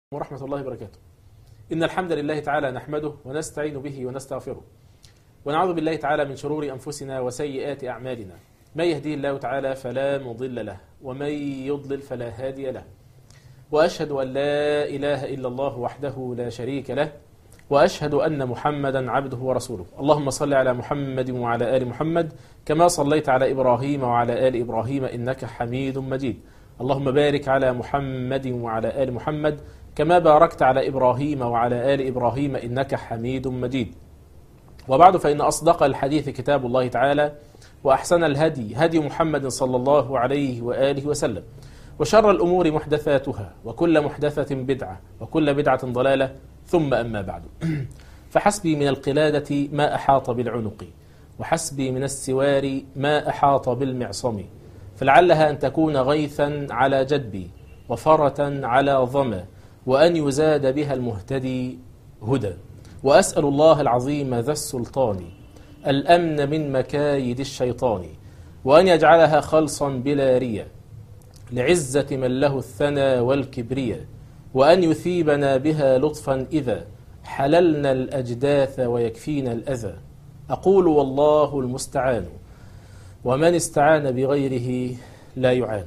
ورحمة الله وبركاته إن الحمد لله تعالى نحمده ونستعين به ونستغفره ونعوذ بالله تعالى من شرور أنفسنا وسيئات أعمالنا من يهديه الله تعالى فلا مضل له ومن يضلل فلا هادي له وأشهد أن لا إله إلا الله وحده لا شريك له وأشهد أن محمدا عبده ورسوله اللهم صل على محمد وعلى آل محمد كما صليت على إبراهيم وعلى آل إبراهيم إنك حميد مجيد اللهم بارك على محمد وعلى آل محمد كما باركت على إبراهيم وعلى آل إبراهيم إنك حميد مجيد وبعد فإن أصدق الحديث كتاب الله تعالى وأحسن الهدي هدي محمد صلى الله عليه وآله وسلم وشر الأمور محدثاتها وكل محدثة بدعة وكل بدعة ضلالة ثم أما بعد فحسبي من القلادة ما أحاط بالعنق وحسبي من السوار ما أحاط بالمعصم فلعلها أن تكون غيثا على جدبي وفرة على ظمأ وأن يزاد بها المهتدي هدى وأسأل الله العظيم ذا السلطان الأمن من مكايد الشيطان وأن يجعلها خلصا بلا ريا لعزة من له الثنى والكبرياء وأن يثيبنا بها لطفا إذا حللنا الأجداث ويكفينا الأذى أقول والله المستعان ومن استعان بغيره لا يعان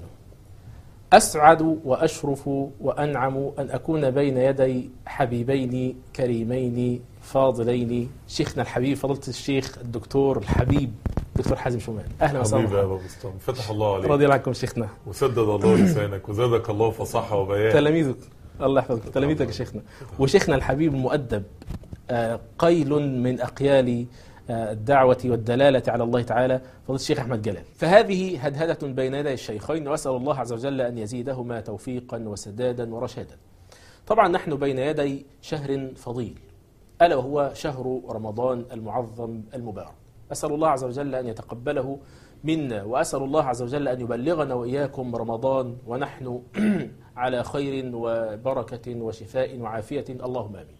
أسعد وأشرف وأنعم أن أكون بين يدي حبيبين كريمين فاضلين شيخنا الحبيب فضيلة الشيخ الدكتور الحبيب دكتور حازم شومان أهلا حبيبي يا وسهلا ابو بسطام فتح الله عليك رضي الله عنكم شيخنا وسدد الله لسانك وزادك الله فصاحه وبيان تلاميذك الله يحفظك تلاميذك يا شيخنا وشيخنا الحبيب المؤدب آه، قيل من أقيال آه، الدعوة والدلالة على الله تعالى فضيلة الشيخ أحمد جلال فهذه هدهدة بين يدي الشيخين وأسأل الله عز وجل أن يزيدهما توفيقا وسدادا ورشادا طبعا نحن بين يدي شهر فضيل ألا وهو شهر رمضان المعظم المبارك أسأل الله عز وجل أن يتقبله منا وأسأل الله عز وجل أن يبلغنا وإياكم رمضان ونحن على خير وبركة وشفاء وعافية اللهم آمين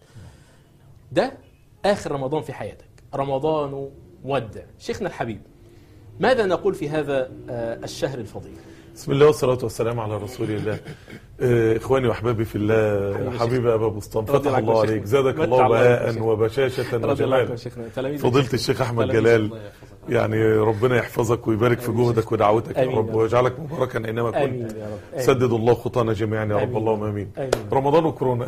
ده آخر رمضان في حياتك رمضان مودع شيخنا الحبيب ماذا نقول في هذا آه، الشهر الفضيل بسم الله والصلاة والسلام على رسول الله آه، إخواني وأحبابي في الله حبيبي حبيبي يا أبا بسطام رضي فتح الله عنك الله يا عليك شيخنا. زادك متع الله الله عليك يا بهاء شيخنا. وبشاشة رضي الله عنكم يا وجمال شيخنا تلاميذ فضيلة الشيخ أحمد تلاميذ. جلال يعني ربنا يحفظك ويبارك في آمين. جهدك ودعوتك يا آمين رب يا رب. ويجعلك مباركا أينما آمين كنت يا رب آمين. سدد الله خطانا جميعا يا رب آمين. اللهم امين آمين. رمضان وكورونا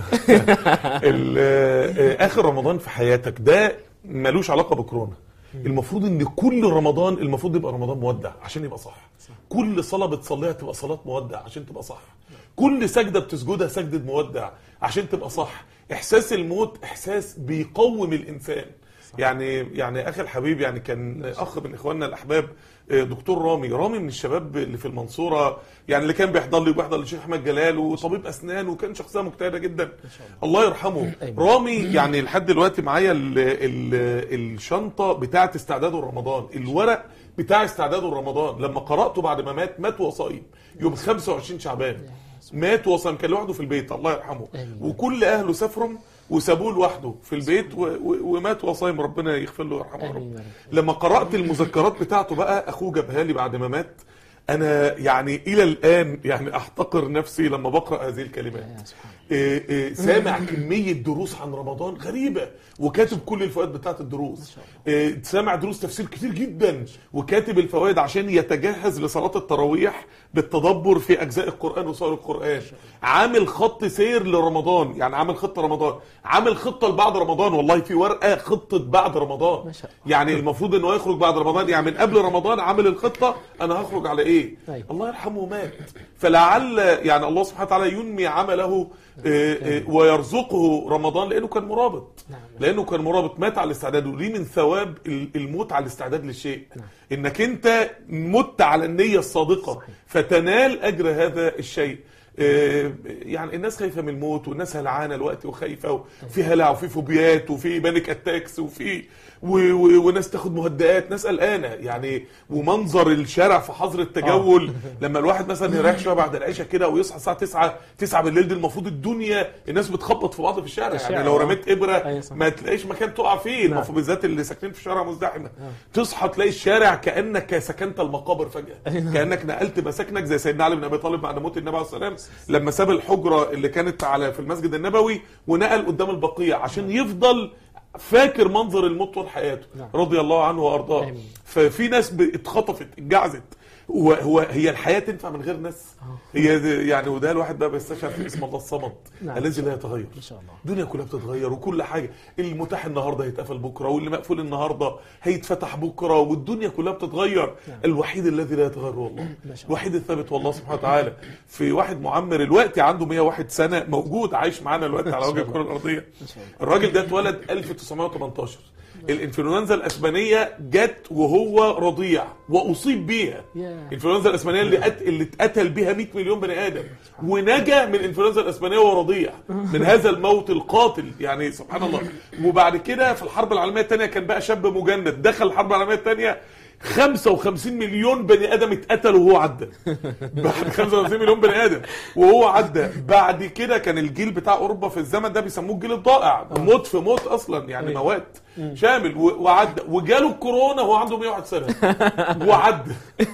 ال- آه، اخر رمضان في حياتك ده ملوش علاقه بكورونا المفروض ان كل رمضان المفروض يبقى رمضان مودع عشان يبقى صح كل صلاه بتصليها تبقى صلاه مودع عشان تبقى صح كل سجده بتسجدها سجده مودع عشان تبقى صح احساس الموت احساس بيقوم الانسان يعني يعني اخي الحبيب يعني كان اخ من اخواننا الاحباب آه، دكتور رامي رامي من الشباب اللي في المنصوره يعني اللي كان بيحضر لي وبيحضر للشيخ احمد جلال وطبيب اسنان وكان شخصيه مجتهده جدا الله يرحمه آمين. رامي يعني لحد دلوقتي معايا ال ال الشنطه بتاعه استعداده لرمضان الورق بتاع استعداده لرمضان لما قراته بعد ما مات مات وهو صايم يوم 25 شعبان مات وهو صايم كان لوحده في البيت الله يرحمه آمين. وكل اهله سافروا وسابوه لوحده في البيت و- و- ومات وهو صايم ربنا يغفر له ويرحمه يا رب آمين يا رب. لما قرات المذكرات بتاعته بقى اخوه جابها لي بعد ما مات انا يعني الى الان يعني احتقر نفسي لما بقرا هذه الكلمات يا سبحان إيه إيه سامع كمية دروس عن رمضان غريبة وكاتب كل الفوائد بتاعت الدروس إيه سامع دروس تفسير كتير جدا وكاتب الفوائد عشان يتجهز لصلاة التراويح بالتدبر في أجزاء القرآن وسور القرآن عامل خط سير لرمضان يعني عامل خطة رمضان عامل خطة لبعد رمضان والله في ورقة خطة بعد رمضان ما شاء الله. يعني المفروض انه يخرج بعد رمضان يعني من قبل رمضان عامل الخطة انا هخرج على ايه أيوة. الله يرحمه مات فلعل يعني الله سبحانه وتعالى ينمي عمله آه، آه، ويرزقه رمضان لانه كان مرابط نعم. لانه كان مرابط مات على الاستعداد وليه من ثواب ال- الموت على الاستعداد للشيء انك انت مت على النيه الصادقه فتنال اجر هذا الشيء آه، يعني الناس خايفه من الموت والناس هلعانه الوقت وخايفه وفي هلع وفي فوبيات وفي بانيك اتاكس وفي و و وناس تاخد مهدئات ناس قلقانه يعني ومنظر الشارع في حظر التجول لما الواحد مثلا يريح شويه بعد العشاء كده ويصحى الساعه 9 9 بالليل دي المفروض الدنيا الناس بتخبط في بعض في الشارع الشارع، يعني لو آه. رميت ابره أيوة صح. ما تلاقيش مكان تقع فيه نعم. المفروض بالذات اللي ساكنين في شارع مزدحمه تصحى تلاقي الشارع كانك سكنت المقابر فجاه كانك نقلت مساكنك زي سيدنا علي بن ابي طالب بعد موت النبي عليه الصلاه والسلام لما ساب الحجره اللي كانت على في المسجد النبوي ونقل قدام البقيع عشان يفضل فاكر منظر الموت طول حياته نعم. رضي الله عنه وارضاه آمين. ففي ناس ب- اتخطفت اتجعزت هو هو هي الحياه تنفع من غير ناس هي دي- يعني وده الواحد بقى بيستشعر في اسم الله الصمد نعم. الذي لا يتغير ان شاء الله الدنيا كلها بتتغير وكل حاجه المتاح النهارده هيتقفل بكره واللي مقفول النهارده هيتفتح بكره والدنيا كلها بتتغير نعم. الوحيد الذي لا يتغير هو الله ما شاء الله. الوحيد الثابت والله سبحانه وتعالى في واحد معمر الوقت عنده 101 سنه موجود عايش معانا الوقت على وجه الكره الارضيه ان شاء الله الراجل ده اتولد 1918 الانفلونزا الاسبانيه جت وهو رضيع واصيب بيها ياه. الانفلونزا الاسبانيه اللي قت... اللي اتقتل بها 100 مليون بني ادم ونجا من الانفلونزا الاسبانيه وهو رضيع من هذا الموت القاتل يعني سبحان الله وبعد كده في الحرب العالميه الثانيه كان بقى شاب مجند دخل الحرب العالميه الثانيه 55 مليون بني ادم اتقتلوا وهو عدى بعد 55 مليون بني ادم وهو عدى بعد كده كان الجيل بتاع اوروبا في الزمن ده بيسموه الجيل الضائع موت في موت اصلا يعني أيوة. موات شامل و- وعدى وجاله الكورونا وهو عنده 101 سنه وعدى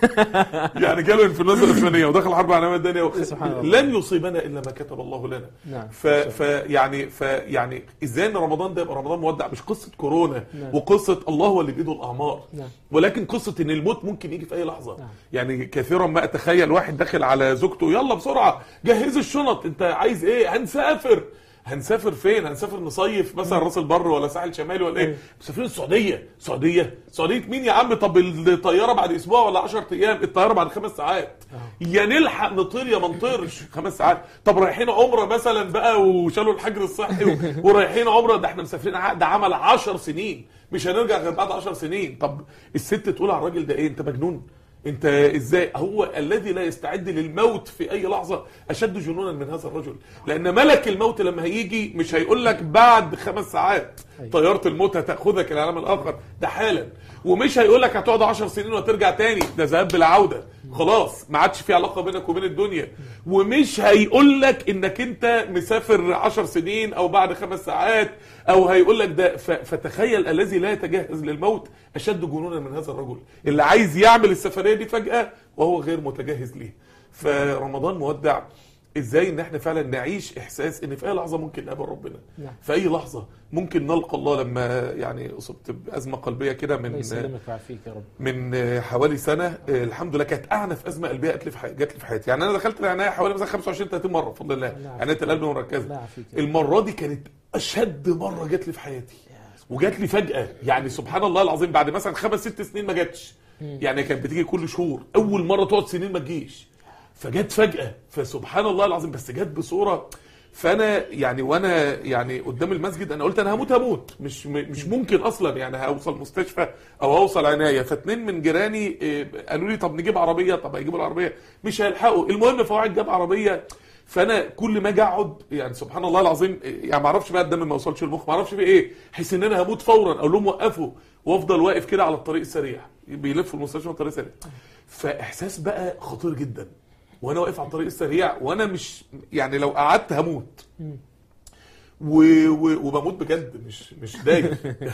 يعني جاله انفلونزا الاسبانيه ودخل الحرب العالميه الثانيه سبحان الله. لن يصيبنا الا ما كتب الله لنا نعم. ف... ف يعني ف يعني ازاي ان رمضان ده يبقى رمضان مودع مش قصه كورونا نعم. وقصه الله هو اللي بايده الاعمار نعم. ولكن قصه ان الموت ممكن يجي في اي لحظه نعم. يعني كثيرا ما اتخيل واحد داخل على زوجته يلا بسرعه جهز الشنط انت عايز ايه هنسافر هنسافر فين هنسافر نصيف مثلا راس البر ولا ساحل شمالي ولا ايه أيوة. مسافرين السعوديه السعوديه السعوديه مين يا عم طب الطياره بعد اسبوع ولا 10 ايام الطياره بعد خمس ساعات يا نلحق نطير يا ما نطيرش خمس ساعات طب رايحين عمره مثلا بقى وشالوا الحجر الصحي و- ورايحين عمره ده احنا مسافرين عقد عمل 10 سنين مش هنرجع غير بعد 10 سنين طب الست تقول على الراجل ده ايه انت مجنون انت ازاي هو الذي لا يستعد للموت في اي لحظه اشد جنونا من هذا الرجل لان ملك الموت لما هيجي مش هيقول لك بعد خمس ساعات أيوة. طياره الموت هتاخذك الى العالم الاخر ده حالا ومش هيقول لك هتقعد 10 سنين وهترجع تاني ده ذهاب بلا عوده خلاص ما عادش في علاقه بينك وبين الدنيا ومش هيقول لك انك انت مسافر 10 سنين او بعد خمس ساعات او هيقول لك ده ف- فتخيل الذي لا يتجهز للموت اشد جنونا من هذا الرجل اللي عايز يعمل السفريه دي فجاه وهو غير متجهز ليه فرمضان مودع ازاي ان احنا فعلا نعيش احساس ان في اي لحظه ممكن نقابل ربنا نعم. في اي لحظه ممكن نلقى الله لما يعني اصبت بازمه قلبيه كده الله من يسلمك ويعافيك يا رب من حوالي سنه الحمد لله كانت اعنف ازمه قلبيه جات لي في حي- جات لي في حياتي يعني انا دخلت العنايه حوالي مثلا 25 30 مره بفضل الله الله يعافيك. عنايه القلب الله مركزه يعافيك يا رب. المره دي كانت اشد مره جات لي في حياتي وجات لي فجاه يعني سبحان الله العظيم بعد مثلا خمس ست سنين ما جاتش يعني كانت بتيجي كل شهور اول مره تقعد سنين ما تجيش فجت فجاه فسبحان الله العظيم بس جت بصوره فانا يعني وانا يعني قدام المسجد انا قلت انا هموت هموت مش م- مش ممكن اصلا يعني هوصل مستشفى او هوصل عنايه فاتنين من جيراني إيه، قالوا لي طب نجيب عربيه طب هيجيبوا العربيه مش هيلحقوا المهم فواحد جاب عربيه فانا كل ما اجي اقعد يعني سبحان الله العظيم إيه، يعني ما اعرفش بقى الدم ما وصلش المخ ما اعرفش في ايه احس ان انا هموت فورا اقول لهم وقفوا وافضل واقف كده على الطريق السريع بيلفوا المستشفى على الطريق السريع فاحساس بقى خطير جدا وانا واقف على الطريق السريع وانا مش يعني لو قعدت هموت و... و... وبموت بجد مش مش دايق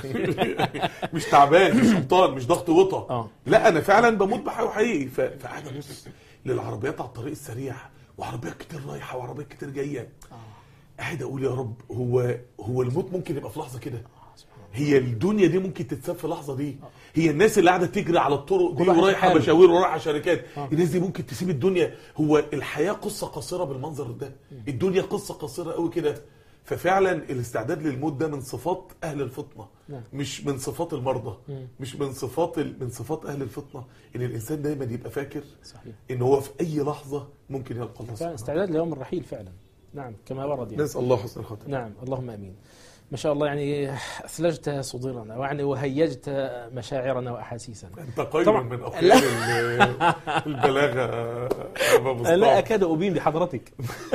مش تعبان مش هبطان مش ضغط وطى اه. لا انا فعلا بموت بحقيقي حقيقي ف... فقاعد ابص للعربيات على الطريق السريع وعربيات كتير رايحه وعربيات كتير جايه قاعد اقول يا رب هو هو الموت ممكن يبقى في لحظه كده هي الدنيا دي ممكن تتساب في اللحظه دي هي الناس اللي قاعده تجري على الطرق دي كل واحد في ورايحه حاله. مشاوير ورايحه شركات آه. الناس دي ممكن تسيب الدنيا هو الحياه قصه قصيره بالمنظر ده الدنيا قصه قصيره قوي كده ففعلا الاستعداد للموت ده من صفات اهل الفطنه نعم. مش من صفات المرضى مم. مش من صفات ال... من صفات اهل الفطنه ان الانسان دايما يبقى فاكر صحيح ان هو في اي لحظه ممكن يلقى الله فعلا سبحانه استعداد ليوم الرحيل فعلا نعم كما ورد يعني نسال الله حسن الخاتمه نعم اللهم امين ما شاء الله يعني اثلجت صدورنا ويعني وهيجت مشاعرنا واحاسيسنا انت قيد طبعا. من اقيال ال- البلاغه يا ابا انا لا مصطفى اكاد ابين بحضرتك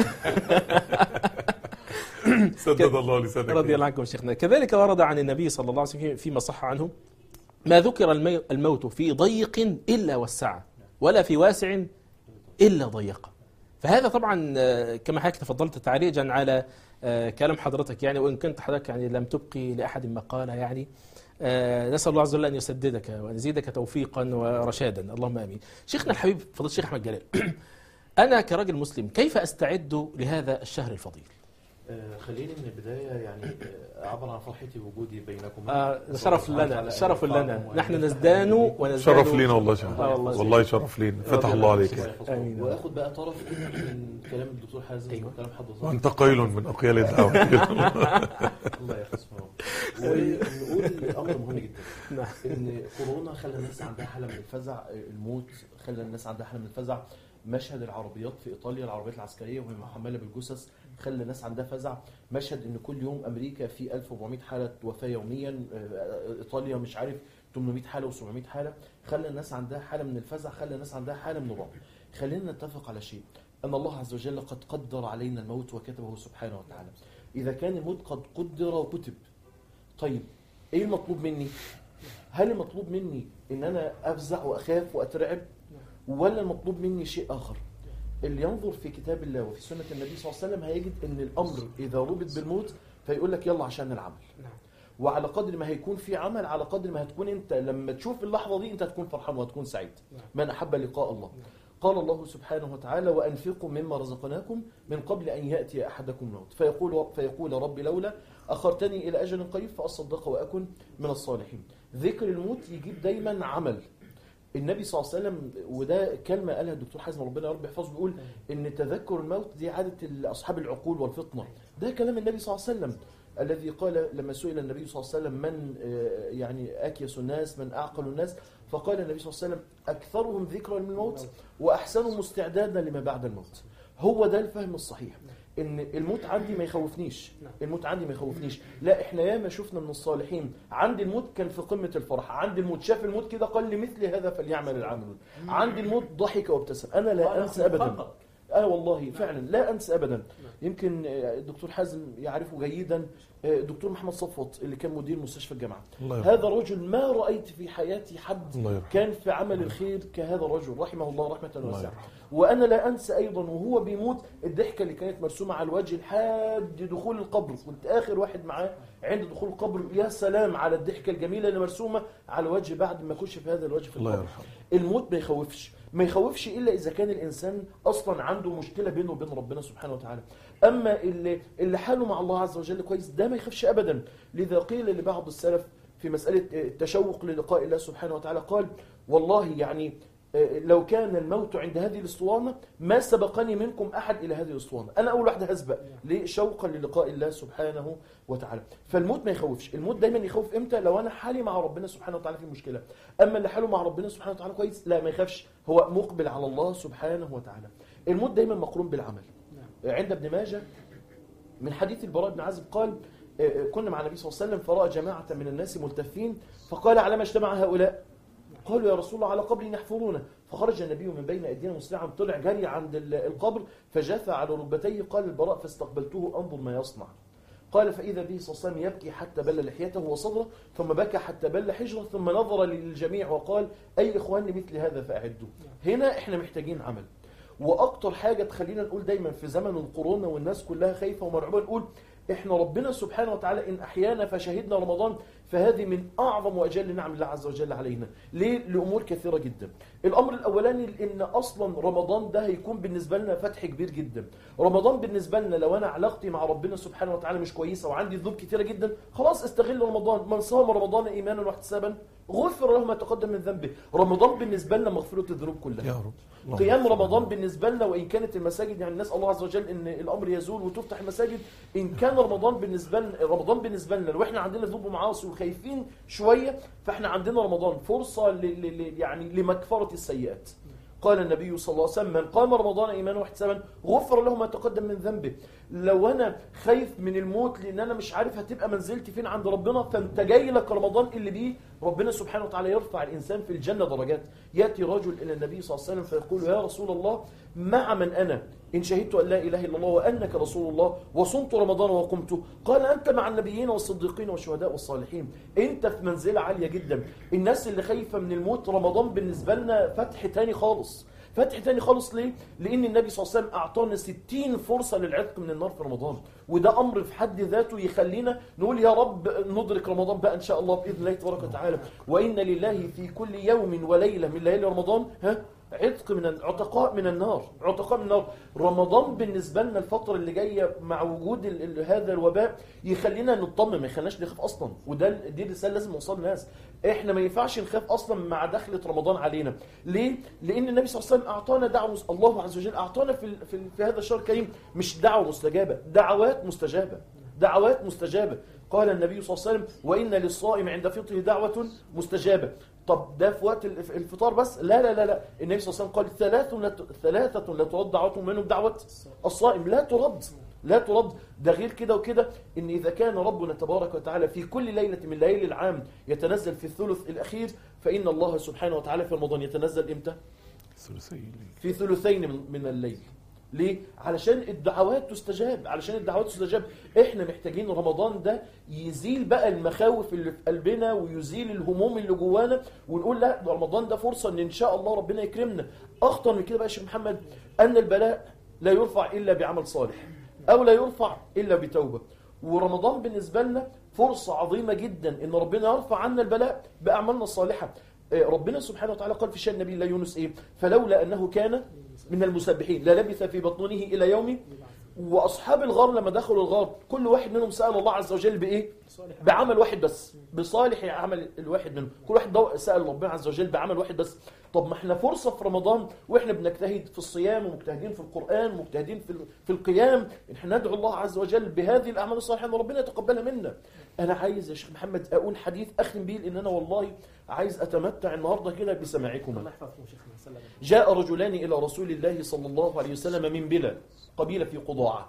سدد الله لسانك رضي الله عنكم شيخنا كذلك ورد عن النبي صلى الله عليه وسلم فيما صح عنه ما ذكر المي- الموت في ضيق الا وسعه ولا في واسع الا ضيقه فهذا طبعا آه، كما حضرتك تفضلت تعريجا على آه، كلام حضرتك يعني وان كنت حضرتك يعني لم تبقي لاحد مقاله يعني آه، نسال الله عز وجل ان يسددك وان يزيدك توفيقا ورشادا اللهم امين. شيخنا الحبيب فضيله الشيخ احمد جلال انا كراجل مسلم كيف استعد لهذا الشهر الفضيل آه، خليني من البداية يعني آه، أعبر عن فرحتي بوجودي بينكم آه شرف لنا شرف لنا نحن نزدان ونزدان شرف لينا والله شرف آه والله والله شرف لينا فتح الله عليك يعني. آمين. واخد بقى طرف كده من كلام الدكتور حازم أيوة. وكلام حضرتك وانت قيل من اقيال الدعوه الله يحفظه ونقول امر مهم جدا نعم. ان كورونا خلى الناس عندها حاله من الفزع الموت خلى الناس عندها حاله من الفزع مشهد العربيات في ايطاليا العربيات العسكريه وهي محمله بالجثث خلى الناس عندها فزع مشهد ان كل يوم امريكا في 1400 حاله وفاه يوميا آه، ايطاليا مش عارف 800 حاله و700 حاله خلى الناس عندها حاله من الفزع خلى الناس عندها حاله من الرعب خلينا نتفق على شيء ان الله عز وجل قد قدر علينا الموت وكتبه سبحانه وتعالى اذا كان الموت قد قدر وكتب طيب ايه المطلوب مني هل المطلوب مني ان انا افزع واخاف واترعب ولا المطلوب مني شيء اخر اللي ينظر في كتاب الله وفي سنه النبي صلى الله عليه وسلم هيجد ان الامر اذا ربط بالموت فيقول لك يلا عشان العمل وعلى قدر ما هيكون في عمل على قدر ما هتكون انت لما تشوف اللحظه دي انت هتكون فرحان وهتكون سعيد من احب لقاء الله قال الله سبحانه وتعالى وانفقوا مما رزقناكم من قبل ان ياتي احدكم الموت فيقول فيقول رب لولا اخرتني الى اجل قريب فاصدق واكن من الصالحين ذكر الموت يجيب دايما عمل النبي صلى الله عليه وسلم وده كلمه قالها الدكتور حازم ربنا يا رب يحفظه بيقول ان تذكر الموت دي عاده اصحاب العقول والفطنه ده كلام النبي صلى الله عليه وسلم الذي قال لما سئل النبي صلى الله عليه وسلم من آه، يعني اكيس الناس من اعقل الناس فقال النبي صلى الله عليه وسلم اكثرهم ذكرا للموت واحسنهم استعدادا لما بعد الموت هو ده الفهم الصحيح ان الموت عندي ما يخوفنيش الموت عندي ما يخوفنيش لا احنا ياما شفنا من الصالحين عند الموت كان في قمه الفرح عند الموت شاف الموت كده قال لمثل هذا فليعمل العاملون عند الموت ضحك وابتسم انا لا انسى ابدا اه والله فعلا لا انسى ابدا يمكن آه، الدكتور حازم يعرفه جيدا آه، الدكتور محمد صفوت اللي كان مدير مستشفى الجامعه الله يرحمه هذا رجل ما رايت في حياتي حد الله يرحمه كان في عمل الخير كهذا الرجل رحمه الله رحمه الله واسعه يرحمه وانا لا انسى ايضا وهو بيموت الضحكه اللي كانت مرسومه على الوجه لحد دخول القبر كنت اخر واحد معاه عند دخول القبر يا سلام على الضحكه الجميله اللي مرسومه على الوجه بعد ما يخش في هذا الوجه في الله القبر يرحمه الموت ما يخوفش ما يخوفش الا اذا كان الانسان اصلا عنده مشكله بينه وبين ربنا سبحانه وتعالى اما اللي اللي حاله مع الله عز وجل كويس ده ما يخافش ابدا لذا قيل لبعض السلف في مساله التشوق للقاء الله سبحانه وتعالى قال والله يعني آه، لو كان الموت عند هذه الاسطوانه ما سبقني منكم احد الى هذه الاسطوانه انا اول واحد هسبق ليه شوقا للقاء الله سبحانه وتعالى فالموت ما يخوفش الموت دايما يخوف امتى لو انا حالي مع ربنا سبحانه وتعالى في مشكله اما اللي حاله مع ربنا سبحانه وتعالى كويس لا ما يخافش هو مقبل على الله سبحانه وتعالى الموت دايما مقرون بالعمل عند ابن ماجه من حديث البراء بن عازب قال آه، آه، كنا مع النبي صلى الله عليه وسلم فراى جماعه من الناس ملتفين فقال على ما اجتمع هؤلاء قالوا يا رسول الله على قبر يحفرونه فخرج النبي من بين ايدينا مسرعا طلع جري عند ال- القبر فجثى على ركبتيه قال البراء فاستقبلته انظر ما يصنع قال فإذا به صلى الله عليه وسلم يبكي حتى بل لحيته وصدره ثم بكى حتى بل حجره ثم نظر للجميع وقال أي إخوان لمثل هذا فأعدوا هنا إحنا محتاجين عمل وأكتر حاجة تخلينا نقول دايما في زمن الكورونا والناس كلها خايفة ومرعوبة نقول إحنا ربنا سبحانه وتعالى إن أحيانا فشهدنا رمضان فهذه من أعظم وأجل نعم الله عز وجل علينا ليه؟ لأمور كثيرة جدا الأمر الأولاني إن أصلا رمضان ده هيكون بالنسبة لنا فتح كبير جدا رمضان بالنسبة لنا لو أنا علاقتي مع ربنا سبحانه وتعالى مش كويسة وعندي ذنوب كثيرة جدا خلاص استغل رمضان من صام رمضان إيمانا واحتسابا غفر له ما تقدم من ذنبه رمضان بالنسبة لنا مغفرة الذنوب كلها يا رب اللهم قيام صل رمضان على بالنسبة لنا وإن كانت المساجد يعني نسأل الله عز وجل إن الأمر يزول وتفتح المساجد إن كان رمضان بالنسبة لنا رمضان بالنسبة لنا لو إحنا عندنا ذنوب ومعاصي وخايفين شوية فإحنا عندنا رمضان فرصة ل ل ل يعني لمغفرة السيئات قال النبي صلى الله عليه وسلم من قام رمضان ايمانا واحتسابا غفر له ما تقدم من ذنبه لو انا خايف من الموت لان انا مش عارف هتبقى منزلتي فين عند ربنا فانت جاي لك رمضان اللي بيه ربنا سبحانه وتعالى يرفع الانسان في الجنه درجات ياتي رجل الى النبي صلى الله عليه وسلم فيقول يا رسول الله مع من انا ان شهدت ان لا اله الا الله وانك رسول الله وصمت رمضان وقمته قال انت مع النبيين والصديقين والشهداء والصالحين انت في منزله عاليه جدا الناس اللي خايفه من الموت رمضان بالنسبه لنا فتح تاني خالص فتح تاني خالص ليه؟ لأن النبي صلى الله عليه وسلم أعطانا 60 فرصة للعتق من النار في رمضان وده أمر في حد ذاته يخلينا نقول يا رب ندرك رمضان بقى إن شاء الله بإذن الله تبارك وتعالى وإن لله في كل يوم وليلة من ليالي رمضان ها عتق من عتقاء من النار عتقاء من النار رمضان بالنسبة لنا الفترة اللي جاية مع وجود ال ال هذا الوباء يخلينا نطمن ما يخليناش نخاف أصلا وده ال- دي رسالة لازم نوصل للناس احنا ما ينفعش نخاف أصلا مع دخلة رمضان علينا ليه؟ لأن النبي صلى الله عليه وسلم أعطانا دعوة مس- الله عز وجل أعطانا في, ال- في, ال- في هذا الشهر الكريم مش دعوة مستجابة دعوات مستجابة دعوات مستجابة قال النبي صلى الله عليه وسلم وإن للصائم عند فطره دعوة مستجابة طب ده في وقت الف- الفطار بس لا لا لا لا النبي صلى الله عليه وسلم قال ثلاث لا ت- ثلاثة لا ترد دعوتهم منهم دعوة الصائم لا ترد لا ترد ده غير كده وكده ان اذا كان ربنا تبارك وتعالى في كل ليله من ليالي العام يتنزل في الثلث الاخير فان الله سبحانه وتعالى في رمضان يتنزل امتى في ثلثين من- من الليل ليه؟ علشان الدعوات تستجاب علشان الدعوات تستجاب احنا محتاجين رمضان ده يزيل بقى المخاوف اللي في قلبنا ويزيل الهموم اللي جوانا ونقول لا ده رمضان ده فرصة ان ان شاء الله ربنا يكرمنا اخطر من كده بقى يا شيخ محمد ان البلاء لا يرفع الا بعمل صالح او لا يرفع الا بتوبة ورمضان بالنسبة لنا فرصة عظيمة جدا ان ربنا يرفع عنا البلاء باعمالنا الصالحة آه، ربنا سبحانه وتعالى قال في شان نبي الله يونس ايه فلولا انه كان من المسبحين للبث في بطنه الى يوم واصحاب الغار لما دخلوا الغار كل واحد منهم سال الله عز وجل بايه بعمل واحد بس بصالح عمل الواحد منهم كل واحد دو- سال ربنا عز وجل بعمل واحد بس طب ما احنا فرصه في رمضان واحنا بنجتهد في الصيام ومجتهدين في القران ومجتهدين في ال- في القيام احنا ندعو الله عز وجل بهذه الاعمال الصالحه ان ربنا يتقبلها منا انا عايز يا شيخ محمد اقول حديث اختم بيه لان انا والله عايز اتمتع النهارده كده بسماعكم الله يحفظكم شيخنا سلام جاء رجلان إلى رسول الله صلى الله عليه وسلم من بلى قبيلة في قضاعة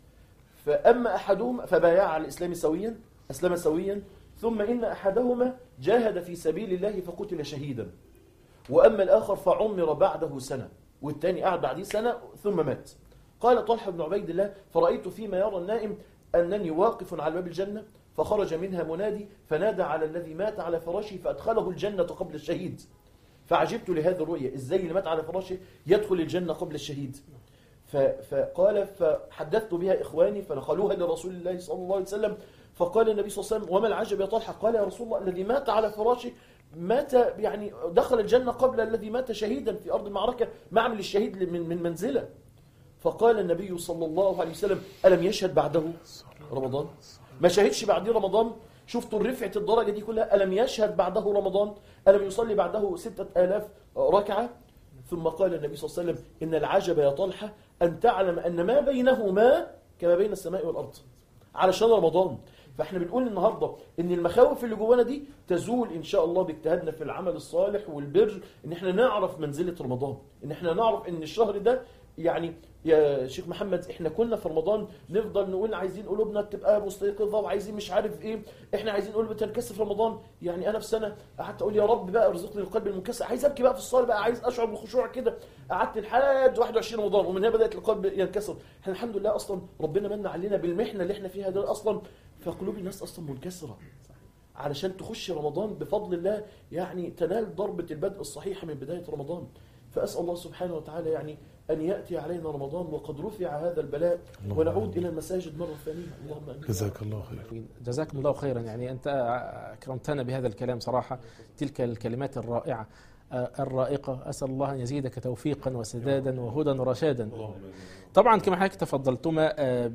فأما أحدهما فبايع على الإسلام سويا أسلم سويا ثم إن أحدهما جاهد في سبيل الله فقتل شهيدا وأما الآخر فعمر بعده سنة والثاني قعد بعديه سنة ثم مات قال طلحة بن عبيد الله فرأيت فيما يرى النائم أنني واقف على باب الجنة فخرج منها منادي فنادى على الذي مات على فراشه فأدخله الجنة قبل الشهيد فعجبت لهذه الرؤية ازاي اللي مات على فراشه يدخل الجنة قبل الشهيد ف- فقال فحدثت بها إخواني فنقلوها لرسول الله صلى الله عليه وسلم فقال النبي صلى الله عليه وسلم وما العجب يا طلحة قال يا رسول الله الذي مات على فراشه مات يعني دخل الجنة قبل الذي مات شهيدا في أرض المعركة معمل الشهيد من من منزله فقال النبي صلى الله عليه وسلم ألم يشهد بعده رمضان ما شهدش بعده رمضان شفتوا رفعة الدرجة دي كلها ألم يشهد بعده رمضان ألم يصلي بعده ستة آلاف ركعة ثم قال النبي صلى الله عليه وسلم إن العجب يا طلحة أن تعلم أن ما بينهما كما بين السماء والأرض علشان رمضان فاحنا بنقول النهارده ان المخاوف اللي جوانا دي تزول ان شاء الله باجتهادنا في العمل الصالح والبر ان احنا نعرف منزله رمضان ان احنا نعرف ان الشهر ده يعني يا شيخ محمد احنا كنا في رمضان نفضل نقول عايزين قلوبنا تبقى مستيقظه وعايزين مش عارف ايه احنا عايزين قلوب تنكسر في رمضان يعني انا في سنه قعدت اقول يا رب بقى ارزقني القلب المنكسر عايز ابكي بقى في الصلاه بقى عايز اشعر بالخشوع كده قعدت لحد 21 رمضان ومن هنا بدات القلب ينكسر احنا الحمد لله اصلا ربنا من علينا بالمحنه اللي احنا فيها دي اصلا فقلوب الناس اصلا منكسره علشان تخش رمضان بفضل الله يعني تنال ضربة البدء الصحيحة من بداية رمضان فأسأل الله سبحانه وتعالى يعني أن يأتي علينا رمضان وقد رفع هذا البلاء اللهم ونعود آمين. إلى المساجد مرة ثانية اللهم آمين جزاك الله خير جزاكم الله خيرا يعني أنت أكرمتنا بهذا الكلام صراحة تلك الكلمات الرائعة آه، الرائقة أسأل الله أن يزيدك توفيقا وسدادا وهدى ورشادا طبعا كما حضرتك تفضلتما آه،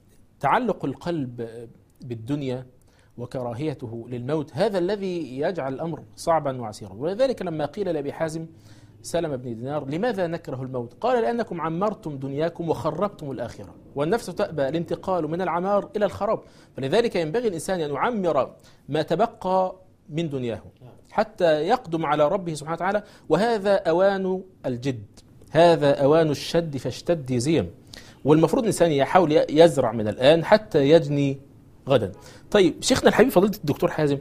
تعلق القلب آه، بالدنيا وكراهيته للموت هذا الذي يجعل الأمر صعبا وعسيرا ولذلك لما قيل لأبي حازم سلم بن دينار لماذا نكره الموت قال لأنكم عمرتم دنياكم وخربتم الآخرة والنفس تأبى الانتقال من العمار إلى الخراب فلذلك ينبغي الإنسان أن يعمر ما تبقى من دنياه حتى يقدم على ربه سبحانه وتعالى وهذا أوان الجد هذا أوان الشد فاشتد زيم والمفروض الإنسان يحاول يزرع من الآن حتى يجني غدا طيب شيخنا الحبيب فضيلة الدكتور حازم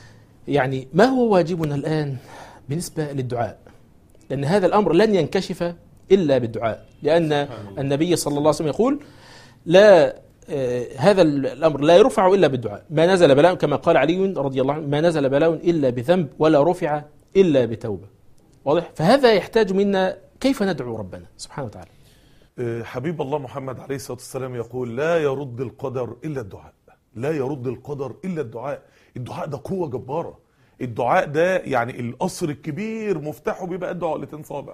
يعني ما هو واجبنا الآن بالنسبة للدعاء لأن هذا الأمر لن ينكشف إلا بالدعاء لأن النبي صلى الله عليه وسلم يقول لا آه، هذا الأمر لا يرفع إلا بالدعاء ما نزل بلاء كما قال علي رضي الله عنه ما نزل بلاء إلا بذنب ولا رفع إلا بتوبة واضح فهذا يحتاج منا كيف ندعو ربنا سبحانه وتعالى آه، حبيب الله محمد عليه الصلاة والسلام يقول لا يرد القدر إلا الدعاء لا يرد القدر إلا الدعاء الدعاء ده قوة جبارة الدعاء ده يعني القصر الكبير مفتاحه بيبقى قد عقلتين صابع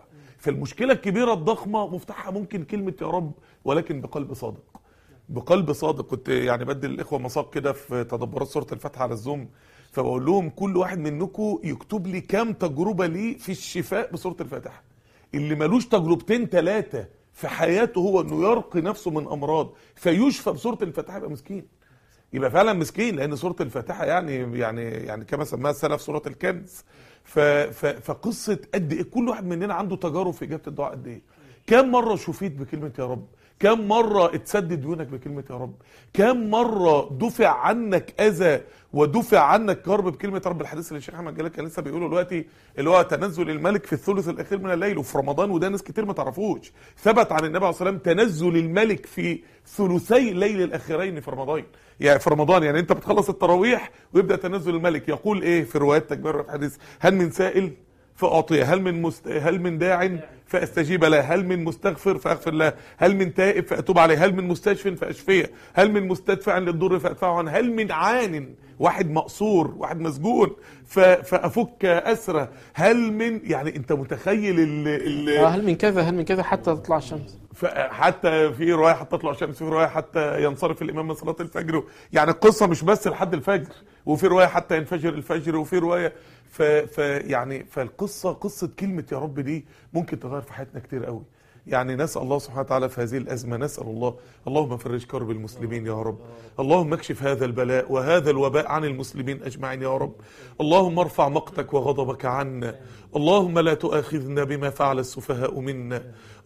فالمشكله الكبيره الضخمه مفتاحها ممكن كلمه يا رب ولكن بقلب صادق بقلب صادق كنت يعني بدي الاخوه مساق كده في تدبرات سوره الفتح على الزوم فبقول لهم كل واحد منكم يكتب لي كام تجربه ليه في الشفاء بسوره الفاتحه اللي ملوش تجربتين ثلاثه في حياته هو انه يرقي نفسه من امراض فيشفى بسوره الفاتحه يبقى مسكين يبقى فعلا مسكين لان سوره الفاتحه يعني يعني يعني كما سماها السلف سوره الكنز ف ف فقصه قد ايه كل واحد مننا عنده تجارب في اجابه الدعاء قد ايه كم مره شفيت بكلمه يا رب كم مرة اتسدد ديونك بكلمة يا رب كم مرة دفع عنك أذى ودفع عنك كرب بكلمة يا رب الحديث اللي الشيخ أحمد جلال كان لسه بيقوله دلوقتي اللي هو تنزل الملك في الثلث الأخير من الليل وفي رمضان وده ناس كتير ما تعرفوش ثبت عن النبي عليه الصلاة والسلام تنزل الملك في ثلثي الليل الأخيرين في رمضان يعني في رمضان يعني أنت بتخلص التراويح ويبدأ تنزل الملك يقول إيه في روايات تكبير في الحديث هل من سائل فأعطيه هل من مست... هل من داع فاستجيب له هل من مستغفر فاغفر له هل من تائب فاتوب عليه هل من مستشف فاشفيه هل من مستدفع للضر فادفعه عنه هل من عان واحد مقصور واحد مسجون ف... فافك اسره هل من يعني انت متخيل ال... ال... آه، هل من كذا هل من كذا حتى تطلع الشمس ف- حتى في روايه حتى تطلع الشمس في روايه حتى ينصرف الامام من صلاه الفجر يعني القصه مش بس لحد الفجر وفي روايه حتى ينفجر الفجر وفي روايه ف, ف يعني فالقصه قصه كلمه يا رب دي ممكن تغير في حياتنا كتير قوي يعني نسال الله سبحانه وتعالى في هذه الازمه نسال الله اللهم فرج كرب المسلمين يا رب اللهم اكشف هذا البلاء وهذا الوباء عن المسلمين اجمعين يا رب اللهم ارفع مقتك وغضبك عنا اللهم لا تؤاخذنا بما فعل السفهاء منا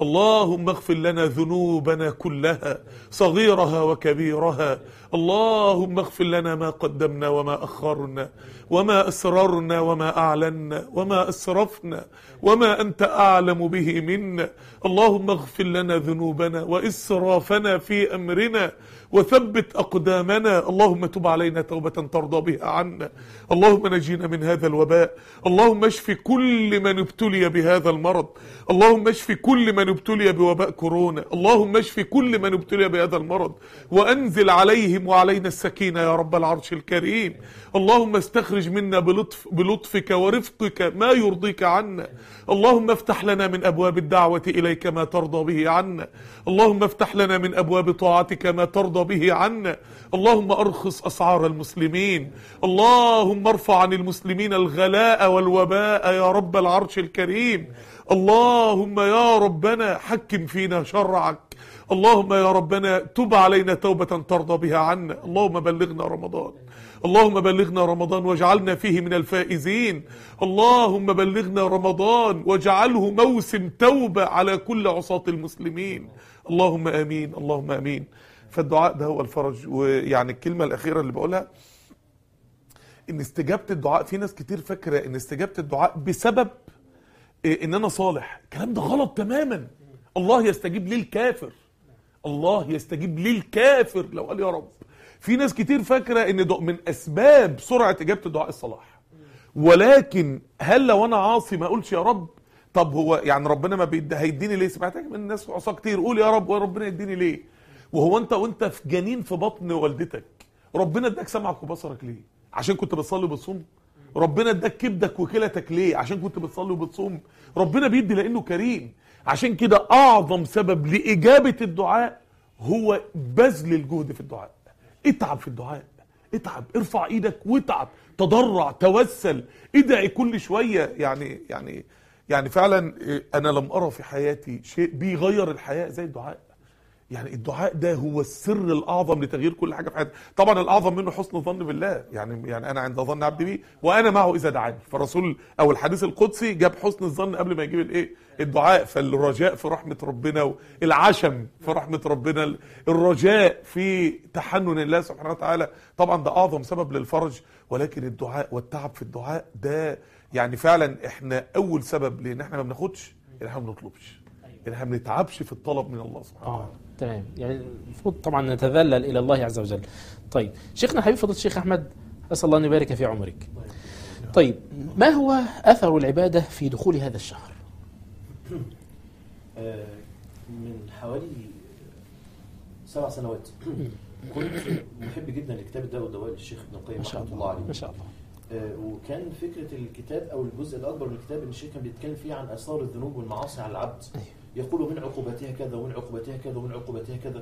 اللهم اغفر لنا ذنوبنا كلها صغيرها وكبيرها اللهم اغفر لنا ما قدمنا وما أخرنا وما أسررنا وما أعلنا وما أسرفنا وما أنت أعلم به منا اللهم اغفر لنا ذنوبنا وإسرافنا في أمرنا وثبت أقدامنا اللهم تب علينا توبة ترضى بها عنا اللهم نجينا من هذا الوباء اللهم اشف كل من ابتلي بهذا المرض اللهم اشف كل من ابتلي بوباء كورونا اللهم اشف كل من ابتلي بهذا المرض وأنزل عليهم وعلينا السكينة يا رب العرش الكريم اللهم استخرج منا بلطف بلطفك ورفقك ما يرضيك عنا اللهم افتح لنا من أبواب الدعوة إليك ما ترضى به عنا اللهم افتح لنا من أبواب طاعتك ما ترضى به عنا اللهم أرخص أسعار المسلمين اللهم ارفع عن المسلمين الغلاء والوباء يا رب العرش الكريم اللهم يا ربنا حكم فينا شرعك اللهم يا ربنا تب علينا توبة ترضى بها عنا اللهم بلغنا رمضان اللهم بلغنا رمضان واجعلنا فيه من الفائزين اللهم بلغنا رمضان واجعله موسم توبة على كل عصاة المسلمين اللهم امين اللهم امين فالدعاء ده هو الفرج ويعني الكلمة الأخيرة اللي بقولها ان استجابة الدعاء في ناس كتير فاكرة ان استجابة الدعاء بسبب إيه ان انا صالح الكلام ده غلط تماما الله يستجيب للكافر الله يستجيب للكافر لو قال يا رب في ناس كتير فاكره ان ده من اسباب سرعه اجابه الدعاء الصلاح ولكن هل لو انا عاصي ما اقولش يا رب طب هو يعني ربنا ما بيد هيديني ليه سمعت من الناس عصاه كتير قول يا رب وربنا يديني ليه وهو انت وانت في جنين في بطن والدتك ربنا اداك سمعك وبصرك ليه عشان كنت بتصلي وبتصوم ربنا اداك كبدك وكلتك ليه عشان كنت بتصلي وبتصوم ربنا بيدي لانه كريم عشان كده اعظم سبب لاجابه الدعاء هو بذل الجهد في الدعاء اتعب في الدعاء اتعب ارفع ايدك واتعب تضرع توسل ادعي كل شويه يعني يعني يعني فعلا إيه، انا لم ارى في حياتي شيء بيغير الحياه زي الدعاء يعني الدعاء ده هو السر الاعظم لتغيير كل حاجه في حياتي طبعا الاعظم منه حسن الظن بالله يعني يعني انا عند ظن عبدي بي وانا معه اذا دعاني فالرسول او الحديث القدسي جاب حسن الظن قبل ما يجيب الايه الدعاء فالرجاء في رحمه ربنا والعشم في رحمه ربنا الرجاء في تحنن الله سبحانه وتعالى طبعا ده اعظم سبب للفرج ولكن الدعاء والتعب في الدعاء ده يعني فعلا احنا اول سبب لان احنا ما بناخدش ان احنا ما بنطلبش ان احنا ما بنتعبش في الطلب من الله سبحانه وتعالى اه تمام يعني المفروض طبعا نتذلل الى الله عز وجل طيب شيخنا حبيب فضيله الشيخ احمد اسال الله ان يبارك في عمرك طيب ما هو اثر العباده في دخول هذا الشهر آه، من حوالي سبع سنوات كنت محب جدا لكتاب الدواء والدواء للشيخ ابن القيم ما شاء رحمه الله الله عليه ما شاء الله آه، وكان فكره الكتاب او الجزء الاكبر من الكتاب ان الشيخ كان بيتكلم فيه عن اثار الذنوب والمعاصي على العبد أيوه. يقول من عقوبتها كذا ومن عقوبتها كذا ومن عقوبتها كذا